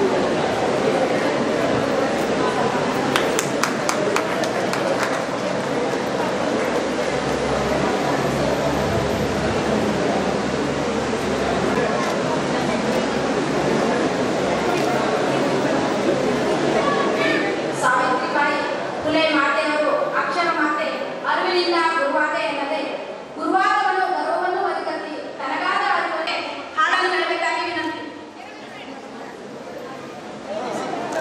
ಸಾವಿತ್ರಿಬಾಯಿ ಫುಲೆ ಮಾತೆಯವರು ಅಕ್ಷರ ಮಾತೆ ಅರಿವಿನಿಂದ ಗುರುವಾದೆ ಎನ್ನದೆ ಗುರುವಾದವನ್ನು ಗರ್ವವನ್ನು ಒದಗತಿ ತನಗಾದ ಅರಿವನ್ನೇ ಹಾಡನ್ನು ಹೇಳಬೇಕಾಗಿ ವಿನಂತಿ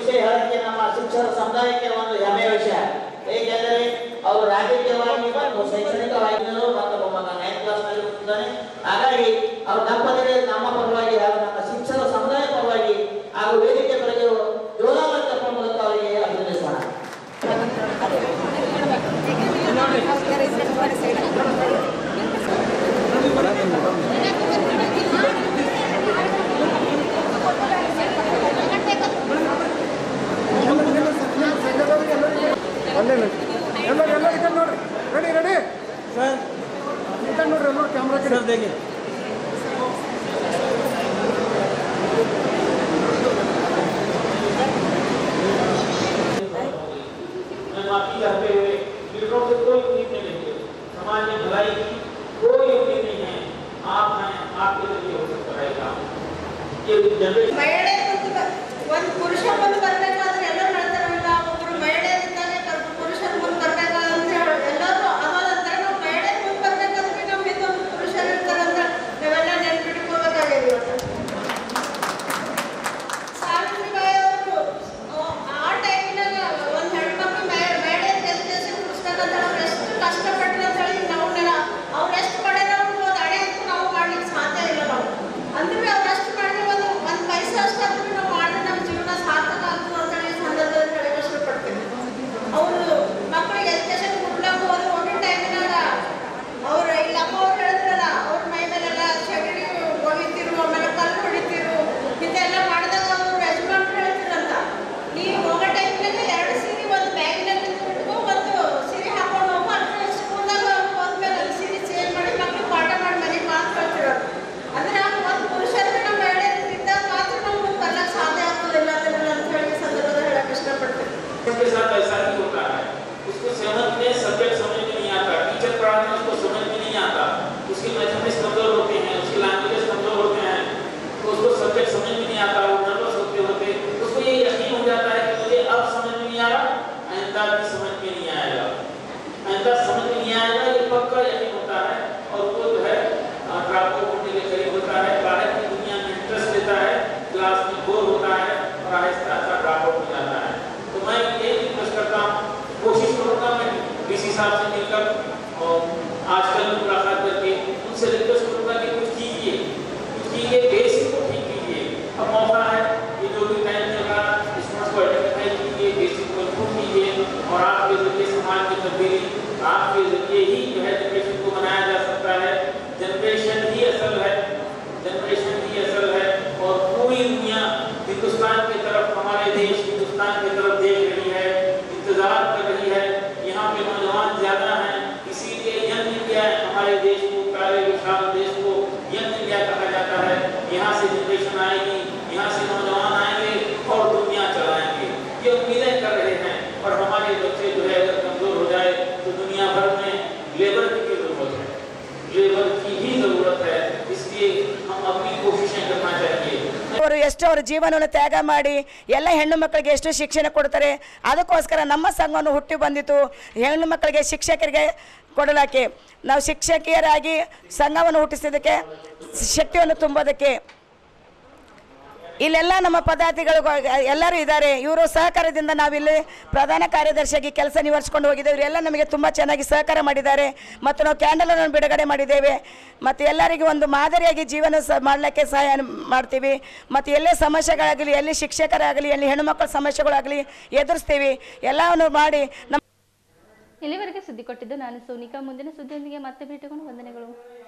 ವಿಷಯ ಹೇಳಕ್ಕೆ ನಮ್ಮ ಶಿಕ್ಷಣ ಸಮುದಾಯಕ್ಕೆ ಒಂದು ಹೆಮ್ಮೆಯ ವಿಷಯ ಏಕೆಂದರೆ ಅವರು ರಾಜಕೀಯವಾಗಿ ಮತ್ತು ಶೈಕ್ಷಣಿಕವಾಗಿ ಮತ್ತು ಒಬ್ಬ ನೈನ್ತ್ ಕ್ಲಾಸ್ನಲ್ಲಿ ಓದುತ್ತಿದ್ದಾನೆ ಹಾಗಾಗಿ ಅವ್ರ ದಂಪತಿಗೆ ನಮ್ಮ ಪರವಾಗಿ ಹಾಗೂ ನಮ್ಮ ಶಿಕ್ಷಣ ಸಮುದಾಯ ಪರವಾಗಿ ಹಾಗೂ ವೇದಿಕೆ ಬರೆಗೆ ಜೋರಾದ ಚಪ್ಪಾಳೆ ಮೂಲಕ ಅವರಿಗೆ ಅಭಿನಂದಿಸೋಣ ಅಲ್ಲೇ ಎಲ್ಲರೂ ಎಲ್ಲರೂ ಈ ಕಡೆ ನೋಡ್ರಿ ರೆಡಿ ರೆಡಿ ಸರ್ ಈ ಕಡೆ ನೋಡ್ರಿ ಎಲ್ಲರೂ ಕ್ಯಾಮ್ರಾ ಸರ್ ದೇಗಿ मैं माफी चाहते हुए लीडरों से कोई उम्मीद नहीं लेंगे समाज में भलाई की कोई उम्मीद नहीं है आप हैं आपके जरिए हो सकता है काम ये जनरेशन ಮಹಿಳೆ ಒಂದು ಪುರುಷ ಮುಂದೆ ಬರ್ಬೇಕಾದ್ರೆ ಎಲ್ಲರೂ ಹೇಳ್ತಾರಲ್ಲ ಒಬ್ರು ಮಹಿಳೆ ಇದ್ದಾಗ ಕರ್ದು ಪುರುಷರ ಮುಂದೆ ಬರ್ಬೇಕಾದ್ರೆ ಅಂತ ಹೇಳಿ ಎಲ್ಲರೂ ಅದಂತಾರೆ ನಾವು ಮಹಿಳೆ ಮುಂದೆ ಬರ್ಬೇಕಾದ್ರೆ ನಮ್ಮ ಹಿಂದೆ ಒಂದು ಪುರುಷರು ಇರ್ತಾರೆ ಅಂತ ನಾವೆಲ್ಲ ನೆನ್ಪಿಟ್ಕೋಬೇಕಾಗಿದೆ ಇವತ್ತು ಸಾವಿತ್ರಿಬಾಯಿ ಅವರು ಆ ಟೈಮಿನಾಗ ಒಂದು ಹೆಣ್ಮಕ್ಳು ಮಹಿಳೆ ಎಜುಕೇಶನ್ ಪುಸ್ತಕ ಅಂತ ಅವ್ರು ಎಷ್ಟು ಕಷ್ಟಪಟ್ಟರು ಅಂತ ಹೇಳಿ ನಾವು ಅವ್ರು ಎಷ್ಟು ಪಡೆದ ಒಂದು ಅಡೆ ಅಂತೂ ನಾವು ಮಾಡ್ಲಿಕ್ಕೆ ಸಾಧ್ಯ ಇಲ್ಲ ನಾವು ಅಂದ್ರೆ ಅವ್ರು ಅಷ್ಟು ಮಾಡಿದ್ರೆ ಒಂದು ಒಂದು ಪೈಸೆ ಅಷ್ಟು ಆದ್ರೂ ನಾವು ಮಾಡಿದ್ರೆ ನಮ್ಮ ಜೀವನ ಸಾರ್ಥಕ ಆಗ್ತದೆ ಅಂತ ಹೇಳಿ ಈ ಸಂದರ್ಭದಲ್ಲಿ ಹೇಳಕ್ಕೆ ಇಷ್ಟಪಡ್ತೀನಿ ಅವರು ಮಕ್ಕಳಿಗೆ ಎಜುಕೇಶನ್ ಕೊಡ್ಲಾಕ ಹೋದ್ರು ಒಂದೇ ಟೈಮಿನಾಗ ಅವ್ರು ಇಲ್ಲಿ ಅಮ್ಮ ಅವ್ರು ಹೇಳಿದ್ರಲ್ಲ ಅವ್ರ ಮೈ ಮೇಲೆಲ್ಲ ಸಗಣಿ ಒಗಿತಿರು ಆಮೇಲೆ ಕಲ್ಲು ಹೊಡಿತಿರು ಇದೆಲ್ಲ ಮಾಡಿದಾಗ ಅವರು ಯಜಮಾನ್ರು ಹೇಳ್ತಿರಂತ ನೀವು ಹೋಗೋ ಟೈಮ್ನಾಗ ಎರಡು ಸೀರೆ ಒಂದು ಬ್ಯಾಗಿನಲ್ಲಿ ಇಟ್ಬಿಟ್ಟು ಒಂದು ಸೀರೆ ಹಾಕೊಂಡು ಹೋಗು ಅಂದ್ರೆ ಸ್ಕೂಲ್ದಾಗ ಹೋದ್ಮೇಲೆ ಅಲ್ಲಿ ಸೀರೆ ಚೇಂಜ್ ಮಾಡಿ ಮಕ್ಳಿಗೆ ಪಾಠ ಮಾಡಿ ಮನೆಗೆ ಮಾತು ಕಳ್ತಿರೋದು ಅಂದ್ರೆ ಒಂದು ಪುರುಷರಿಗೆ ನಮ್ಮ ಮಹಿಳೆ ಇದ್ದಾಗ ಮಾತ್ರ ನಾವು ಮುಂದೆ ಬರ್ಲಕ್ಕೆ ಸಾಧ್ಯ ಆಗ್ತದಿಲ್ಲ ಅದನ್ನ ಅಂತ ಹೇಳಿ ಈ ಸಂದರ್ಭದಲ್ಲಿ ಹೇಳಕ್ಕೆ ಇಷ್ಟಪಡ್ತೀನಿ के साथ ऐसा ही होता है उसको समझ में सब्जेक्ट समझ में नहीं आता टीचर पढ़ाने में उसको समझ में नहीं आता उसके मैथमेटिक्स कमजोर होते हैं उसके लैंग्वेजेस कमजोर होते हैं तो उसको सब्जेक्ट समझ में नहीं आता वो नर्वस होते होते उसको ये यकीन हो जाता है कि मुझे अब समझ में नहीं आ रहा आइंदा भी समझ में नहीं आएगा आइंदा समझ में नहीं आएगा ये पक्का यकीन होता है और वो जो है ड्राप होने के करीब होता है बाहर की दुनिया में इंटरेस्ट लेता है क्लास में बोर होता है और आहिस्ता आहिस्ता ड्राप आउट हो जाता है तो मैं ये रिक्वेस्ट करता हूँ कोशिश करूँगा मैं डीसी साहब से मिलकर और आजकल मुलाकात करके उनसे रिक्वेस्ट करूँगा कि कुछ कीजिए कुछ कीजिए बेसिक को ठीक कीजिए अब मौका है ये जो भी टाइम चल रहा है स्टूडेंट्स को आइडेंटिफाई कीजिए बेसिक को इम्प्रूव कीजिए और आपके जरिए समाज की तब्दीली आपके जरिए ही जो है जनरेशन को बनाया जा सकता है जनरेशन ही असल है जनरेशन ही असल है और पूरी दुनिया हिंदुस्तान की तरफ हमारे देश हिंदुस्तान की तरफ देख रही है इंतजार कर रही है यहाँ पे नौजवान ज्यादा हैं इसीलिए यंग इंडिया हमारे देश को प्यारे विशाल देश को यंग इंडिया कहा जाता है यहाँ से जनरेशन आएगी यहाँ से नौजवान आएंगे और दुनिया चलाएंगे ये उम्मीदें कर रहे हैं और हमारे बच्चे जो है अगर कमजोर हो जाए तो दुनिया भर में लेबर की जरूरत है लेबर की ही जरूरत है इसलिए हम अपनी कोशिशें करना चाहिए ಅವರು ಎಷ್ಟು ಅವ್ರ ಜೀವನವನ್ನು ತ್ಯಾಗ ಮಾಡಿ ಎಲ್ಲ ಹೆಣ್ಣು ಮಕ್ಕಳಿಗೆ ಎಷ್ಟು ಶಿಕ್ಷಣ ಕೊಡ್ತಾರೆ ಅದಕ್ಕೋಸ್ಕರ ನಮ್ಮ ಸಂಘವನ್ನು ಹುಟ್ಟಿ ಬಂದಿತ್ತು ಹೆಣ್ಣು ಮಕ್ಕಳಿಗೆ ಶಿಕ್ಷಕರಿಗೆ ಕೊಡಲಾಕೆ ನಾವು ಶಿಕ್ಷಕಿಯರಾಗಿ ಸಂಘವನ್ನು ಹುಟ್ಟಿಸಿದ್ದಕ್ಕೆ ಶಕ್ತಿಯನ್ನು ತುಂಬೋದಕ್ಕೆ ಇಲ್ಲೆಲ್ಲ ನಮ್ಮ ಪದಾರ್ಥಿಗಳು ಎಲ್ಲರೂ ಇದ್ದಾರೆ ಇವರು ಸಹಕಾರದಿಂದ ನಾವಿಲ್ಲಿ ಪ್ರಧಾನ ಕಾರ್ಯದರ್ಶಿಯಾಗಿ ಕೆಲಸ ನಿವರ್ಸ್ಕೊಂಡು ಹೋಗಿದ್ದೇವೆ ಇವರೆಲ್ಲ ನಮಗೆ ತುಂಬ ಚೆನ್ನಾಗಿ ಸಹಕಾರ ಮಾಡಿದ್ದಾರೆ ಮತ್ತು ನಾವು ಕ್ಯಾಂಡಲನ್ನು ಬಿಡುಗಡೆ ಮಾಡಿದ್ದೇವೆ ಮತ್ತು ಎಲ್ಲರಿಗೂ ಒಂದು ಮಾದರಿಯಾಗಿ ಜೀವನ ಸ ಮಾಡಲಿಕ್ಕೆ ಸಹಾಯ ಮಾಡ್ತೀವಿ ಮತ್ತು ಎಲ್ಲೇ ಸಮಸ್ಯೆಗಳಾಗಲಿ ಎಲ್ಲಿ ಶಿಕ್ಷಕರಾಗಲಿ ಎಲ್ಲಿ ಹೆಣ್ಣುಮಕ್ಕಳ ಸಮಸ್ಯೆಗಳಾಗಲಿ ಎದುರಿಸ್ತೀವಿ ಎಲ್ಲವನ್ನು ಮಾಡಿ ನಮ್ಮ ಇಲ್ಲಿವರೆಗೆ ಸುದ್ದಿ ಕೊಟ್ಟಿದ್ದು ನಾನು ಸೋನಿಕಾ ಮುಂದಿನ ಸುದ್ದಿಯೊಂದಿಗೆ ಮತ್ತೆ ಭೇಟಿಕೊಂಡು ವಂದನೆಗಳು